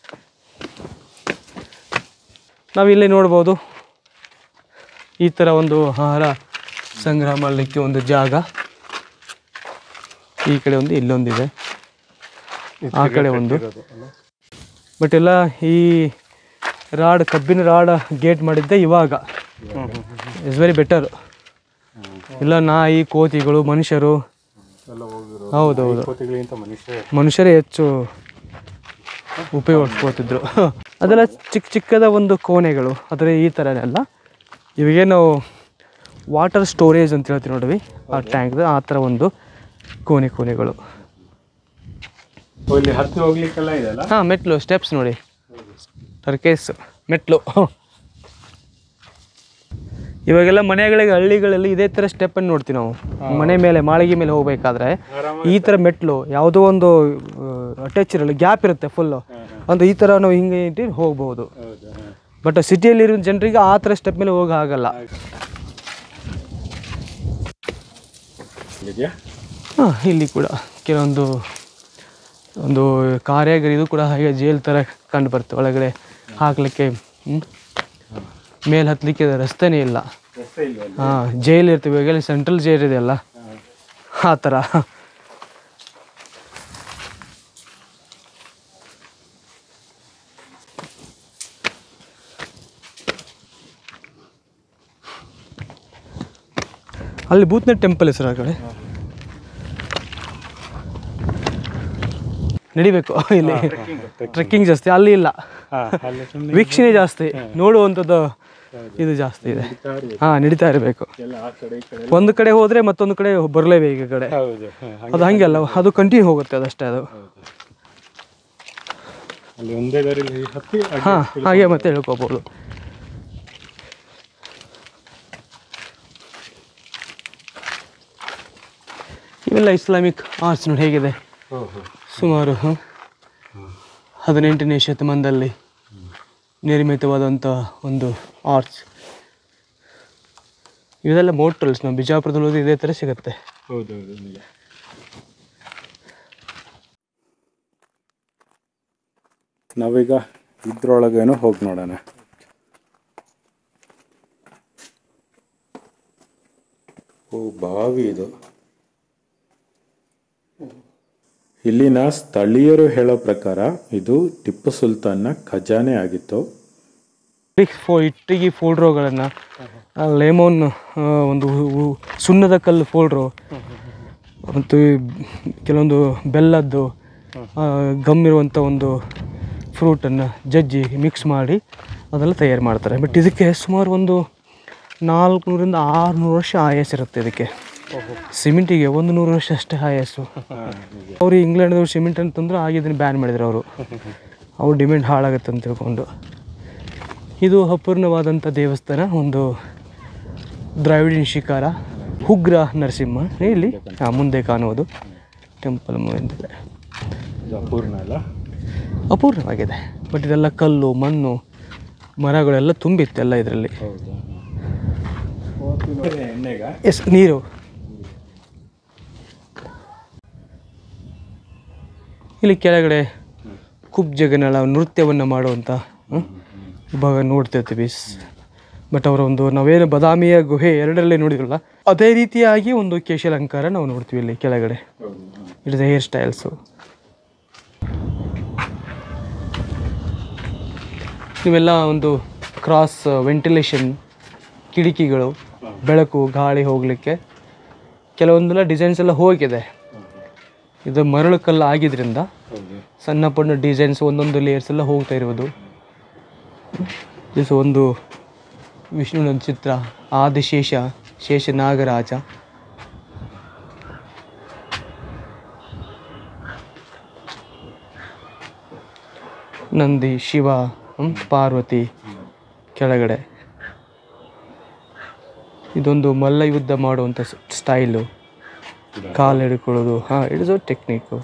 S1: ನಾವಿಲ್ಲಿ ನೋಡ್ಬೋದು ಈ ಥರ ಒಂದು ಆಹಾರ ಸಂಗ್ರಹ ಮಾಡಲಿಕ್ಕೆ ಒಂದು ಜಾಗ ಈ ಕಡೆ ಒಂದು ಇಲ್ಲೊಂದಿದೆ ಆ ಕಡೆ ಒಂದು ಬಟ್ ಎಲ್ಲ ಈ ರಾಡ್ ಕಬ್ಬಿನ ರಾಡ್ ಗೇಟ್ ಮಾಡಿದ್ದೆ ಇವಾಗ ಇಟ್ಸ್ ವೆರಿ ಬೆಟರ್ ಇಲ್ಲ ನಾಯಿ ಕೋತಿಗಳು ಮನುಷ್ಯರು ಹೌದೌದು ಮನುಷ್ಯರೇ ಹೆಚ್ಚು ಉಪಯೋಗಿಸ್ಕೋತಿದ್ರು ಅದೆಲ್ಲ ಚಿಕ್ಕ ಚಿಕ್ಕದ ಒಂದು ಕೋಣೆಗಳು ಆದರೆ ಈ ಥರನೆಲ್ಲ ಇವಾಗೇನು ವಾಟರ್ ಸ್ಟೋರೇಜ್ ಅಂತ ಹೇಳ್ತೀವಿ ನೋಡ್ರಿ ಆ ಟ್ಯಾಂಕ್ದು ಆ ಥರ ಒಂದು ಕೋಣೆ ಕೋಣೆಗಳು
S2: ಇಲ್ಲಿ ಹತ್ತಿ ಹೋಗ್ಲಿಕ್ಕೆಲ್ಲ ಇದೆಲ್ಲ
S1: ಹಾಂ ಮೆಟ್ಲು ಸ್ಟೆಪ್ಸ್ ನೋಡಿ ಟರ್ಕೇಸ್ ಮೆಟ್ಲು ಇವಾಗೆಲ್ಲ ಮನೆಗಳಿಗೆ ಹಳ್ಳಿಗಳಲ್ಲಿ ಇದೇ ಥರ ಸ್ಟೆಪ್ಪನ್ನು ನೋಡ್ತೀವಿ ನಾವು ಮನೆ ಮೇಲೆ ಮಾಳಿಗೆ ಮೇಲೆ ಹೋಗ್ಬೇಕಾದ್ರೆ ಈ ಥರ ಮೆಟ್ಲು ಯಾವುದೋ ಒಂದು ಅಟ್ಯಾಚ್ ಇರಲ್ಲ ಗ್ಯಾಪ್ ಇರುತ್ತೆ ಫುಲ್ಲು ಒಂದು ಈ ಥರ ನಾವು ಹಿಂಗೆ ಇಟ್ಟು ಹೋಗ್ಬೋದು ಬಟ್ ಸಿಟಿಯಲ್ಲಿರೋ ಜನರಿಗೆ ಆ ಥರ ಸ್ಟೆಪ್ ಮೇಲೆ ಹೋಗೋ ಆಗಲ್ಲ
S2: ಇದೆಯಾ
S1: ಹಾಂ ಇಲ್ಲಿ ಕೂಡ ಕೆಲವೊಂದು ಒಂದು ಕಾರ್ಯಾಗಾರ ಇದು ಕೂಡ ಹಾಗೆ ಜೈಲ್ ಥರ ಕಂಡು ಬರುತ್ತೆ ಒಳಗಡೆ ಹಾಕಲಿಕ್ಕೆ ಮೇಲೆ ಹತ್ತಲಿಕ್ಕೆ ರಸ್ತೆನೇ ಇಲ್ಲ ಹಾಂ ಜೈಲ್ ಇರ್ತೀವಿ ಇವಾಗೆಲ್ಲ ಸೆಂಟ್ರಲ್ ಜೈಲ್ ಇದೆಯಲ್ಲ ಆ ಥರ ಅಲ್ಲಿ ಭೂತ್ನಾಥ್ ಟೆಂಪಲ್ ಹೆಸರು ಆ ಕಡೆ ನಡಿಬೇಕು ಇಲ್ಲಿ ಟ್ರೆಕ್ಕಿಂಗ್ ಜಾಸ್ತಿ ಅಲ್ಲಿ ಇಲ್ಲ
S2: ಅಲ್ಲಿ ಸುಮ್ಮನೆ
S1: ವೀಕ್ಷಣೆ ಜಾಸ್ತಿ ನೋಡುವಂಥದ್ದು ಇದು ಜಾಸ್ತಿ ಇದೆ ಹಾಂ ನಡೀತಾ ಇರಬೇಕು
S2: ಎಲ್ಲ ಆ ಕಡೆ ಈ ಕಡೆ
S1: ಒಂದು ಕಡೆ ಹೋದರೆ ಮತ್ತೊಂದು ಕಡೆ ಬರಲೇಬೇಕು ಈ ಕಡೆ
S2: ಹೌದು ಹ, ಹಂಗೆ.
S1: ಅದು ಹಂಗೆ ಅಲ್ಲ ಅದು ಕಂಟಿನ್ಯೂ ಹೋಗುತ್ತೆ ಅದಷ್ಟೇ ಅದು
S2: ಅಲ್ಲಿ ಒಂದೇ ದಾರಿಲಿ ಹತ್ತಿ ಹಾಗೆ
S1: ಹಾಂ ಹಾಗೆ ಮತ್ತೆ ಹೇಳ್ಕೊಬೋದು ಇವೆಲ್ಲ ಇಸ್ಲಾಮಿಕ್ ಆರ್ಟ್ಸ್ ನೋಡಿ ಹೇಗಿದೆ
S2: ಹೋ, ಹೋ.
S1: ಸುಮಾರು ಹ, ಹದಿನೆಂಟನೇ ಶತಮಾನದಲ್ಲಿ ನಿರ್ಮಿತವಾದಂಥ ಒಂದು ಆರ್ಟ್ಸ್ ಇವೆಲ್ಲ ಮೋಟ್ರಲ್ಸ್ ನಾವು ಬಿಜಾಪುರದಲ್ಲಿ ಹೋದ್ರೆ ಇದೇ ಥರ ಸಿಗುತ್ತೆ
S2: ಹೌದು ಹೌದು ನಿಜ ನಾವೀಗ ಇದ್ರೊಳಗೇನು ಹೋಗಿ ನೋಡೋಣ ಓ ಬಾವಿ ಇದು ಇಲ್ಲಿನ ಸ್ಥಳೀಯರು ಹೇಳೋ ಪ್ರಕಾರ ಇದು ಟಿಪ್ಪು ಸುಲ್ತಾನ್ನ ಖಜಾನೆ ಆಗಿತ್ತು
S1: ಫೋ ಇಟ್ಟಿಗೆ ಫೋಲ್ಡ್ರೋಗಳನ್ನು ಲೆಮೋನ್ ಒಂದು ಹು- ಹು- ಸುಣ್ಣದ ಕಲ್ಲು ಫೋಲ್ಡ್ರೋ ಮತ್ತು ಈ ಕೆಲವೊಂದು ಬೆಲ್ಲದ್ದು ಆ, ಗಮ್ ಇರುವಂಥ ಒಂದು ಫ್ರೂಟನ್ನು ಜಜ್ಜಿ ಮಿಕ್ಸ್ ಮಾಡಿ ಅದೆಲ್ಲ ತಯಾರು ಮಾಡ್ತಾರೆ ಬಟ್ ಇದಕ್ಕೆ ಸುಮಾರು ಒಂದು ನಾಲ್ಕುನೂರಿಂದ ಆರುನೂರು ವರ್ಷ ಆಯಸ್ ಇರುತ್ತೆ ಇದಕ್ಕೆ ಸಿಮೆಂಟಿಗೆ ಒಂದು ನೂರು ವರ್ಷ ಅಷ್ಟೇ ಆಯಸ್ಸು ಅವರು ಇಂಗ್ಲೆಂಡ್ದವ್ರು ಸಿಮೆಂಟ್ ಅಂತಂದ್ರೆ ಆಗ ಇದನ್ನು ಬ್ಯಾನ್ ಮಾಡಿದ್ರು ಅವರು ಅವ್ರ ಡಿಮ್ಯಾಂಡ್ ಹಾಳಾಗುತ್ತೆ ಅಂತ ತಿಳ್ಕೊಂಡು ಇದು ಅಪೂರ್ಣವಾದಂಥ ದೇವಸ್ಥಾನ ಒಂದು ದ್ರಾವಿಡಿಯನ್ ಶಿಕಾರ ಉಗ್ರ ನರಸಿಂಹ ಇಲ್ಲಿ ಆ, ಮುಂದೆ ಕಾಣುವುದು ಟೆಂಪಲ್ ಮುಂದೆ
S2: ಇದು ಅಪೂರ್ಣ ಅಲ್ಲ
S1: ಅಪೂರ್ಣವಾಗಿದೆ ಬಟ್ ಇದೆಲ್ಲ ಕಲ್ಲು ಮಣ್ಣು ಮರಗಳೆಲ್ಲ ತುಂಬಿತ್ತು ಎಲ್ಲ ಇದರಲ್ಲಿ
S2: ಹೌದು ಎಣ್ಣೆಗ
S1: ಎಸ್ ನೀರು ಇಲ್ಲಿ ಕೆಳಗಡೆ ಕುಬ್ಜಗನಳ ನೃತ್ಯವನ್ನು ಮಾಡುವಂಥ ಹ್ಮ್, ವಿಭಾಗ ನೋಡ್ತಿರ್ತೀವಿ ಬಟ್ ಅವರ ಒಂದು ನಾವೇನು ಬದಾಮಿಯ ಗುಹೆ ಎರಡರಲ್ಲಿ ನೋಡಿದ್ರಲ್ಲ ಅದೇ ರೀತಿಯಾಗಿ ಒಂದು ಕೇಶಾಲಂಕಾರ ನಾವು ನೋಡ್ತೀವಿ ಇಲ್ಲಿ ಕೆಳಗಡೆ ಇಟ್ ಇಸ್ ಹೇರ್ ಸ್ಟೈಲ್ಸು ಇವೆಲ್ಲ ಒಂದು ಕ್ರಾಸ್ ವೆಂಟಿಲೇಷನ್ ಕಿಟಕಿಗಳು ಬೆಳಕು ಗಾಳಿ ಹೋಗಲಿಕ್ಕೆ ಕೆಲವೊಂದೆಲ್ಲ ಡಿಸೈನ್ಸ್ ಎಲ್ಲ ಹೋಗಿದೆ ಇದು ಮರಳು ಕಲ್ಲು ಆಗಿದ್ರಿಂದ ಸಣ್ಣ ಪಣ್ಣ ಡಿಸೈನ್ಸ್ ಒಂದೊಂದು ಲೇಯರ್ಸ್ ಎಲ್ಲ ಹೋಗ್ತಾ ಇರುವುದು ಇದು ಒಂದು ವಿಷ್ಣುವಿನ ಚಿತ್ರ ಆದಿಶೇಷ ಶೇಷ ನಾಗರಾಜ ನಂದಿ ಶಿವ ಹ್ಮ್, ಪಾರ್ವತಿ ಕೆಳಗಡೆ ಇದೊಂದು ಮಲ್ಲ ಯುದ್ಧ ಮಾಡುವಂಥ ಸ್ಟೈಲು ಕಾಲು ಹಿಡ್ಕೊಳ್ಳೋದು ಹಾಂ ಇಟ್ಸ್ ಟೆಕ್ನಿಕ್ಕು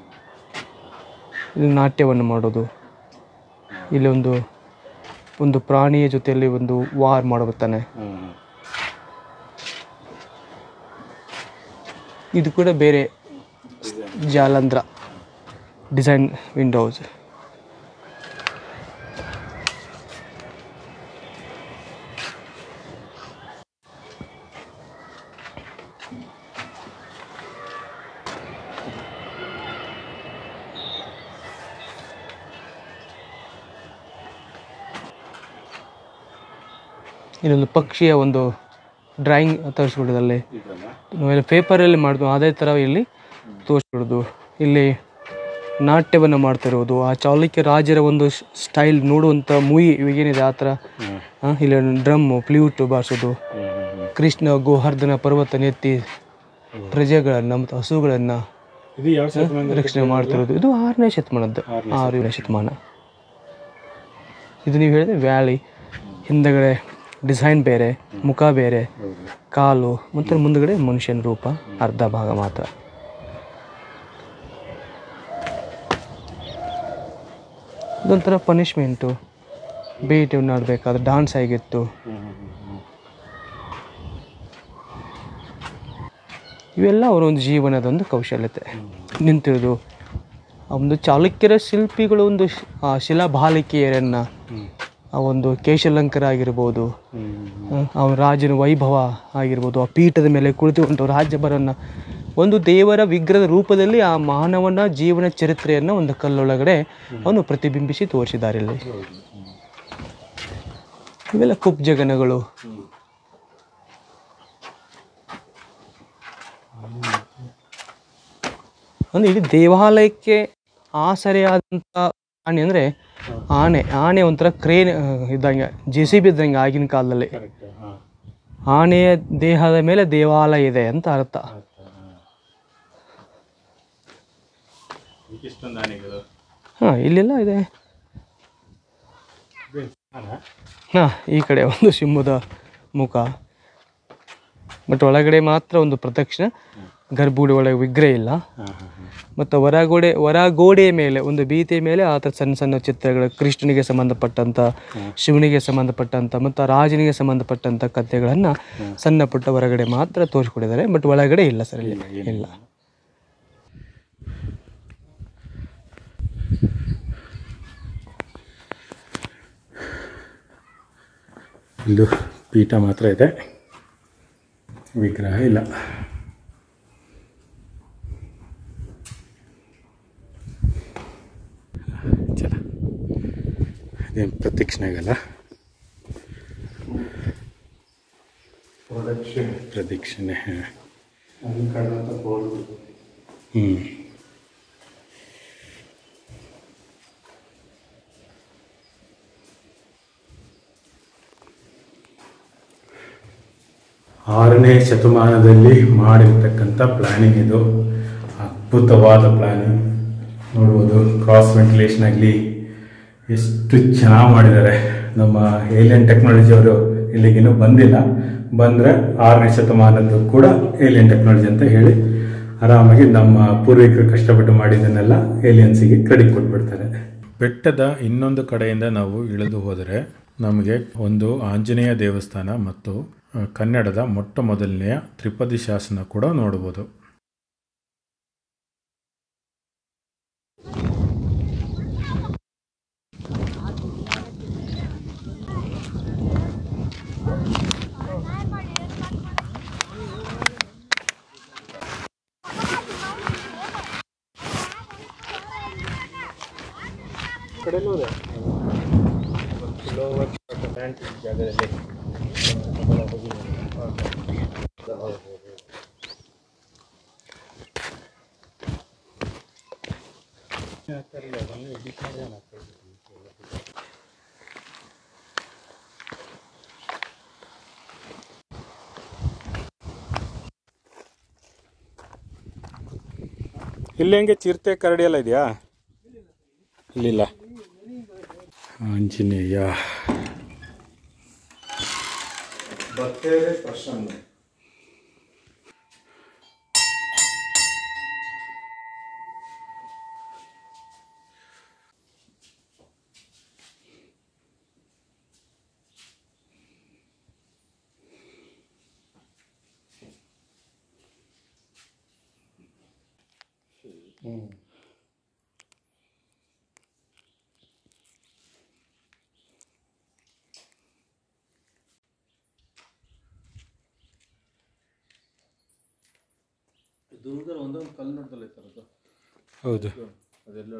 S1: ಇದು ನಾಟ್ಯವನ್ನು ಮಾಡೋದು ಇಲ್ಲಿ ಒಂದು ಒಂದು ಪ್ರಾಣಿಯ ಜೊತೆಯಲ್ಲಿ ಒಂದು ವಾರ್ ಮಾಡುತ್ತಾನೆ ಇದು ಕೂಡ ಬೇರೆ ಜಾಲಂಧ್ರ ಡಿಸೈನ್ ವಿಂಡೋಸ್ ಇಲ್ಲೊಂದು ಪಕ್ಷಿಯ ಒಂದು ಡ್ರಾಯಿಂಗ್ ತೋರಿಸ್ಬಿಡೋದಲ್ಲಿ ನಾವೆಲ್ಲ ಪೇಪರಲ್ಲಿ ಮಾಡಿದ್ವು ಅದೇ ಥರ ಇಲ್ಲಿ ತೋರಿಸ್ಬಿಡೋದು ಇಲ್ಲಿ ನಾಟ್ಯವನ್ನು ಮಾಡ್ತಿರೋದು ಆ ಚಾಲುಕ್ಯ ರಾಜರ ಒಂದು ಸ್ಟೈಲ್ ನೋಡುವಂಥ ಮೂವಿ ಇವಾಗೇನಿದೆ ಆ ಥರ ಆ, ಇಲ್ಲಿ ಡ್ರಮ್ಮು ಫ್ಲ್ಯೂಟು ಬಾರಿಸೋದು ಕೃಷ್ಣ ಗೋವರ್ಧನ ಪರ್ವತ ಎತ್ತಿ ಪ್ರಜೆಗಳನ್ನು ಮತ್ತು ಹಸುಗಳನ್ನು
S2: ಇದು ಯಾವ ಶತಮಾನ
S1: ರಕ್ಷಣೆ ಮಾಡ್ತಿರೋದು ಇದು ಆರನೇ ಶತಮಾನದ್ದು ಆರನೇ ಶತಮಾನ ಇದು ನೀವು ಹೇಳಿದ್ರೆ ವ್ಯಾಲಿ ಹಿಂದಗಡೆ ಡಿಸೈನ್ ಬೇರೆ ಮುಖ ಬೇರೆ ಕಾಲು ಮತ್ತು ಮುಂದಗಡೆ ಮನುಷ್ಯನ ರೂಪ ಅರ್ಧ ಭಾಗ ಮಾತ್ರ ಇದೊಂಥರ ಪನಿಷ್ಮೆಂಟು ಬೇಟೆಯನ್ನು ಆಡಬೇಕಾದ್ರೆ ಡಾನ್ಸ್ ಆಗಿತ್ತು ಇವೆಲ್ಲ ಅವರ ಒಂದು ಜೀವನದ ಒಂದು ಕೌಶಲ್ಯತೆ ನಿಂತಿರೋದು ಆ ಒಂದು ಚಾಲುಕ್ಯರ ಶಿಲ್ಪಿಗಳು ಒಂದು ಶ್- ಆ ಶಿಲಾಬಾಲಿಕೆಯರನ್ನು ಆ ಒಂದು ಕೇಶಲಂಕರ ಆಗಿರ್ಬೋದು ಅವನ ರಾಜನ ವೈಭವ ಆಗಿರ್ಬೋದು ಆ ಪೀಠದ ಮೇಲೆ ಕುಳಿತುಕೊಂಡು ರಾಜ್ಯಭರನ್ನು ಒಂದು ದೇವರ ವಿಗ್ರಹದ ರೂಪದಲ್ಲಿ ಆ ಮಾನವನ ಜೀವನ ಚರಿತ್ರೆಯನ್ನು ಒಂದು ಕಲ್ಲೊಳಗಡೆ ಅವನು ಪ್ರತಿಬಿಂಬಿಸಿ ತೋರಿಸಿದ್ದಾರೆ ಇಲ್ಲಿ ಇವೆಲ್ಲ ಕುಬ್ಜಗನಗಳು ಒಂದು ಇಡೀ ದೇವಾಲಯಕ್ಕೆ ಆಸರೆಯಾದಂಥ ಪ್ರಾಣಿ ಅಂದರೆ ಆನೆ ಆನೆ ಒಂಥರ ಕ್ರೇನ್ ಇದ್ದಂಗೆ ಜೆ ಸಿ ಬಿ ಇದ್ದಂಗೆ ಆಗಿನ ಕಾಲದಲ್ಲಿ ಆನೆಯ ದೇಹದ ಮೇಲೆ ದೇವಾಲಯ ಇದೆ ಅಂತ ಅರ್ಥ
S2: ಇಷ್ಟೊಂದು ಆನೆಗಳು
S1: ಹಾಂ ಇಲ್ಲೆಲ್ಲ ಇದೆ ಹಾಂ ಈ ಕಡೆ ಒಂದು ಸಿಂಹದ ಮುಖ ಬಟ್ ಒಳಗಡೆ ಮಾತ್ರ ಒಂದು ಪ್ರದಕ್ಷಿಣ ಗರ್ಭಗುಡಿ ಒಳಗೆ ವಿಗ್ರಹ ಇಲ್ಲ ಮತ್ತು ಹೊರಗೋಡೆ ಹೊರಗೋಡೆಯ ಮೇಲೆ ಒಂದು ಬೀತೆಯ ಮೇಲೆ ಆ ಥರ ಸಣ್ಣ ಸಣ್ಣ ಚಿತ್ರಗಳು ಕೃಷ್ಣನಿಗೆ ಸಂಬಂಧಪಟ್ಟಂಥ ಶಿವನಿಗೆ ಸಂಬಂಧಪಟ್ಟಂಥ ಮತ್ತು ಆ ರಾಜನಿಗೆ ಸಂಬಂಧಪಟ್ಟಂಥ ಕಥೆಗಳನ್ನು ಸಣ್ಣ ಪುಟ್ಟ ಹೊರಗಡೆ ಮಾತ್ರ ತೋರಿಸ್ಕೊಟ್ಟಿದ್ದಾರೆ ಬಟ್ ಒಳಗಡೆ ಇಲ್ಲ ಸರ್ ಇಲ್ಲಿ ಇಲ್ಲ
S2: ಇಲ್ಲೂ ಪೀಠ ಮಾತ್ರ ಇದೆ ವಿಗ್ರಹ ಇಲ್ಲ ಚಲ ಇದೇನು ಪ್ರದಕ್ಷಿಣೆಗಲ್ಲ ಪ್ರದಕ್ಷಿಣೆ ಹ್ಞೂ ಆರನೇ ಶತಮಾನದಲ್ಲಿ ಮಾಡಿರ್ತಕ್ಕಂಥ ಪ್ಲಾನಿಂಗ್ ಇದು ಅದ್ಭುತವಾದ ಪ್ಲಾನಿಂಗ್ ನೋಡ್ಬೋದು ಕ್ರಾಸ್ ವೆಂಟಿಲೇಷನ್ ಆಗಲಿ ಎಷ್ಟು ಚೆನ್ನಾಗಿ ಮಾಡಿದ್ದಾರೆ ನಮ್ಮ ಏಲಿಯನ್ ಟೆಕ್ನಾಲಜಿ ಅವರು ಇಲ್ಲಿಗೇನು ಬಂದಿಲ್ಲ ಬಂದರೆ ಆರನೇ ಶತಮಾನದ್ದು ಕೂಡ ಏಲಿಯನ್ ಟೆಕ್ನಾಲಜಿ ಅಂತ ಹೇಳಿ ಆರಾಮಾಗಿ ನಮ್ಮ ಪೂರ್ವಿಕರು ಕಷ್ಟಪಟ್ಟು ಮಾಡಿದ್ದನ್ನೆಲ್ಲ ಏಲಿಯನ್ಸಿಗೆ ಕ್ರೆಡಿಟ್ ಕೊಟ್ಬಿಡ್ತಾರೆ ಬೆಟ್ಟದ ಇನ್ನೊಂದು ಕಡೆಯಿಂದ ನಾವು ಇಳಿದು ಹೋದರೆ ನಮಗೆ ಒಂದು ಆಂಜನೇಯ ದೇವಸ್ಥಾನ ಮತ್ತು ಆ, ಕನ್ನಡದ ಮೊಟ್ಟ ಮೊದಲನೆಯ ತ್ರಿಪದಿ ಶಾಸನ ಕೂಡ ನೋಡ್ಬೋದು ಇಲ್ಲಿ ಹೆಂಗೆ ಚಿರತೆ ಕರಡಿ ಎಲ್ಲ ಇದೆಯಾ ಇಲ್ಲಿಲ್ಲ ಆಂಜನೇಯ
S3: ಬತ್ತೇರೆ ಪ್ರಸನ್ನ ದುರ್ಗದಲ್ಲಿ ಒಂದೊಂದು ಕಲ್ಲು ನೋಡ್ದಲ್ಲ ಐತಲ್ಲ
S2: ಹೌದು
S3: ಅದೆಲ್ಲ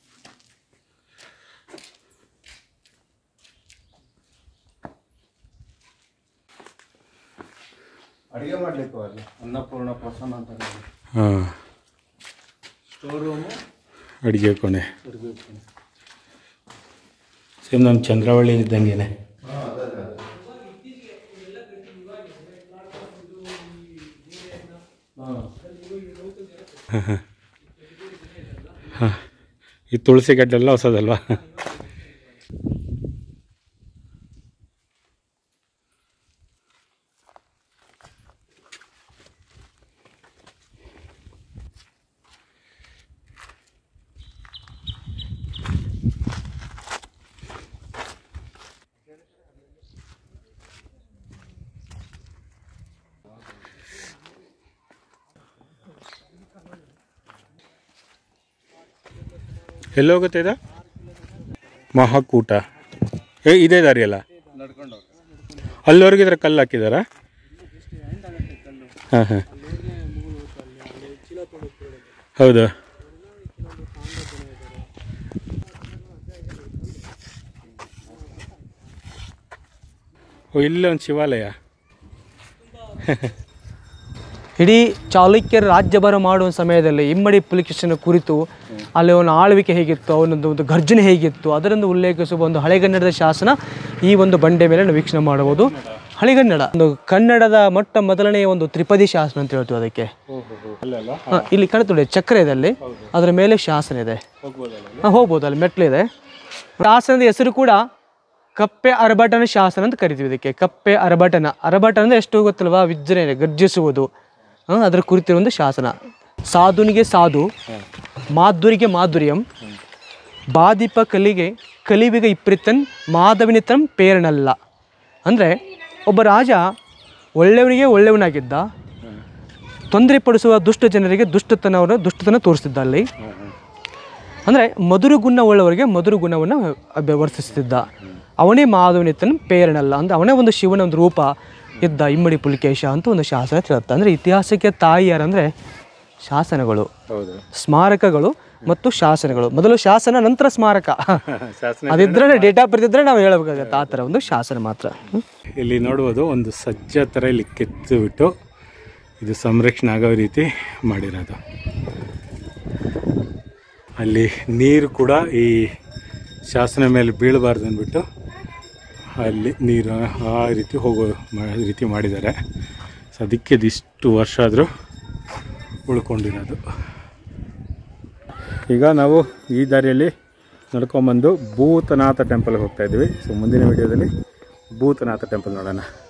S3: ಅಡಿಗೆ ಮಾಡ್ಲಿಕ್ಕೆ ಅಲ್ಲಿ ಅನ್ನಪೂರ್ಣ ಪ್ರಸನ್ನ ಅಂತ
S2: ಹಾಂ
S3: ಸ್ಟೋರ್ ರೂಮು
S2: ಅಡುಗೆ ಕೋಣೆ ಸೇಮ್ ನಮ್ಮ ಚಂದ್ರವಳ್ಳಿ ಇದ್ದಂಗೆನೆ ಹಾಂ ಈ ತುಳಸಿ ಗಡ್ಡೆಲ್ಲ ಹೊಸದಲ್ವಾ ಎಲ್ಲಿ ಹೋಗುತ್ತೆ ಇದು ಮಹಾಕೂಟ ಏ ಇದೇ ದಾರಿ ಅಲ್ಲ
S3: ನಡ್ಕೊಂಡು
S2: ಅಲ್ಲಿವರೆಗೆ ಇದ್ರ ಕಲ್ಲು ಹಾಕಿದಾರಾ ಹಾಂ ಹಾಂ ಹೌದು ಓ ಇಲ್ಲೇ ಒಂದು ಶಿವಾಲಯ
S1: ಇಡೀ ಚಾಲುಕ್ಯರ ರಾಜ್ಯಭಾರ ಮಾಡುವ ಸಮಯದಲ್ಲಿ ಇಮ್ಮಡಿ ಪುಲಿಕೃಷ್ಣನ ಕುರಿತು ಅಲ್ಲಿ ಅವನ ಆಳ್ವಿಕೆ ಹೇಗಿತ್ತು ಅವನೊಂದು ಒಂದು ಗರ್ಜನೆ ಹೇಗಿತ್ತು ಅದರಿಂದ ಉಲ್ಲೇಖಿಸುವ ಒಂದು ಹಳೆಗನ್ನಡದ ಶಾಸನ ಈ ಒಂದು ಬಂಡೆ ಮೇಲೆ ನಾವು ವೀಕ್ಷಣೆ ಮಾಡಬಹುದು ಹಳೆಗನ್ನಡ ಒಂದು ಕನ್ನಡದ ಮೊಟ್ಟ ಮೊದಲನೆಯ ಒಂದು ತ್ರಿಪದಿ ಶಾಸನ ಅಂತ ಹೇಳ್ತೀವಿ ಅದಕ್ಕೆ
S2: ಅಲ್ಲಲ್ಲ
S1: ಹಾ, ಇಲ್ಲಿ ಕಾಣುತ್ತದೆ ಚಕ್ರ ಇದೆ ಅಲ್ಲಿ ಅದರ ಮೇಲೆ ಶಾಸನ ಇದೆ ಹಾಂ ಹೋಗ್ಬೋದು ಅಲ್ಲಿ ಮೆಟ್ಲಿದೆ ಶಾಸನದ ಹೆಸರು ಕೂಡ ಕಪ್ಪೆ ಅರಬಟನ ಶಾಸನ ಅಂತ ಕರಿತೀವಿ ಇದಕ್ಕೆ ಕಪ್ಪೆ ಅರಬಟನ ಅರಬಟನ ಅಂದ್ರೆ ಎಷ್ಟು ಗೊತ್ತಲ್ವಾ ವಿಜೃಂಭಣೆ ಗರ್ಜಿಸುವುದು ಹಾಂ ಅದರ ಕುರಿತಿರುವ ಒಂದು ಶಾಸನ ಸಾಧುನಿಗೆ ಸಾಧು ಮಾಧುರಿಗೆ ಮಾಧುರ್ಯಂ ಬಾದಿಪ ಕಲಿಗೆ ಕಲಿವಿಗೆ ಇಪ್ರಿತನ್ ಮಾಧವಿನಿತಂ ಪೇರಣಲ್ಲ ಅಂದರೆ ಒಬ್ಬ ರಾಜ ಒಳ್ಳೆಯವನಿಗೆ ಒಳ್ಳೆಯವನಾಗಿದ್ದ ತೊಂದರೆ ಪಡಿಸುವ ದುಷ್ಟ ಜನರಿಗೆ ದುಷ್ಟತನವನ್ನು ದುಷ್ಟತನ ತೋರಿಸ್ತಿದ್ದ ಅಲ್ಲಿ ಅಂದರೆ ಮಧುರ ಗುಣ ಉಳ್ಳವರಿಗೆ ಮಧುರ ಗುಣವನ್ನು ಅಭ್ಯ- ವರ್ತಿಸ್ತಿದ್ದ ಅವನೇ ಮಾಧವನಿತನ ಪೇರಣಲ್ಲ ಅಂದರೆ ಅವನೇ ಒಂದು ಶಿವನ ಒಂದು ರೂಪ ಇದ್ದ ಇಮ್ಮಡಿ ಪುಲಿಕೇಶ ಅಂತ ಒಂದು ಶಾಸನ ತಿಳುತ್ತೆ ಅಂದರೆ ಇತಿಹಾಸಕ್ಕೆ ತಾಯಿ ಯಾರಂದರೆ ಶಾಸನಗಳು
S2: ಹೌದು
S1: ಸ್ಮಾರಕಗಳು ಮತ್ತು ಶಾಸನಗಳು ಮೊದಲು ಶಾಸನ ನಂತರ ಸ್ಮಾರಕ
S2: ಶಾಸನ
S1: ಅದಿದ್ರೆ ಡೇಟಾ ಬರ್ತಿದ್ರೆ ನಾವು ಹೇಳಬೇಕಾಗತ್ತೆ ಆ ಥರ ಒಂದು ಶಾಸನ ಮಾತ್ರ ಹ್ಮ್.
S2: ಇಲ್ಲಿ ನೋಡ್ಬೋದು ಒಂದು ಸಜ್ಜ ಥರ ಇಲ್ಲಿ ಕೆತ್ತು ಬಿಟ್ಟು ಇದು ಸಂರಕ್ಷಣೆ ಆಗೋ ರೀತಿ ಮಾಡಿರೋದು ಅಲ್ಲಿ ನೀರು ಕೂಡ ಈ ಶಾಸನ ಮೇಲೆ ಬೀಳಬಾರ್ದು ಅಂದ್ಬಿಟ್ಟು ಅಲ್ಲಿ ನೀರು ಆ ರೀತಿ ಹೋಗೋ ಮಾ- ರೀತಿ ಮಾಡಿದ್ದಾರೆ ಸೊ ಅದಕ್ಕೆ ಇದಿಷ್ಟು ವರ್ಷ ಆದರೂ ಉಳ್ಕೊಂಡಿರೋದು ಈಗ ನಾವು ಈ ದಾರಿಯಲ್ಲಿ ನಡ್ಕೊಂಬಂದು ಭೂತನಾಥ ಟೆಂಪಲ್ಗೆ ಹೋಗ್ತಾ ಇದ್ದೀವಿ ಸೊ ಮುಂದಿನ ವಿಡಿಯೋದಲ್ಲಿ ಭೂತನಾಥ ಟೆಂಪಲ್ ನೋಡೋಣ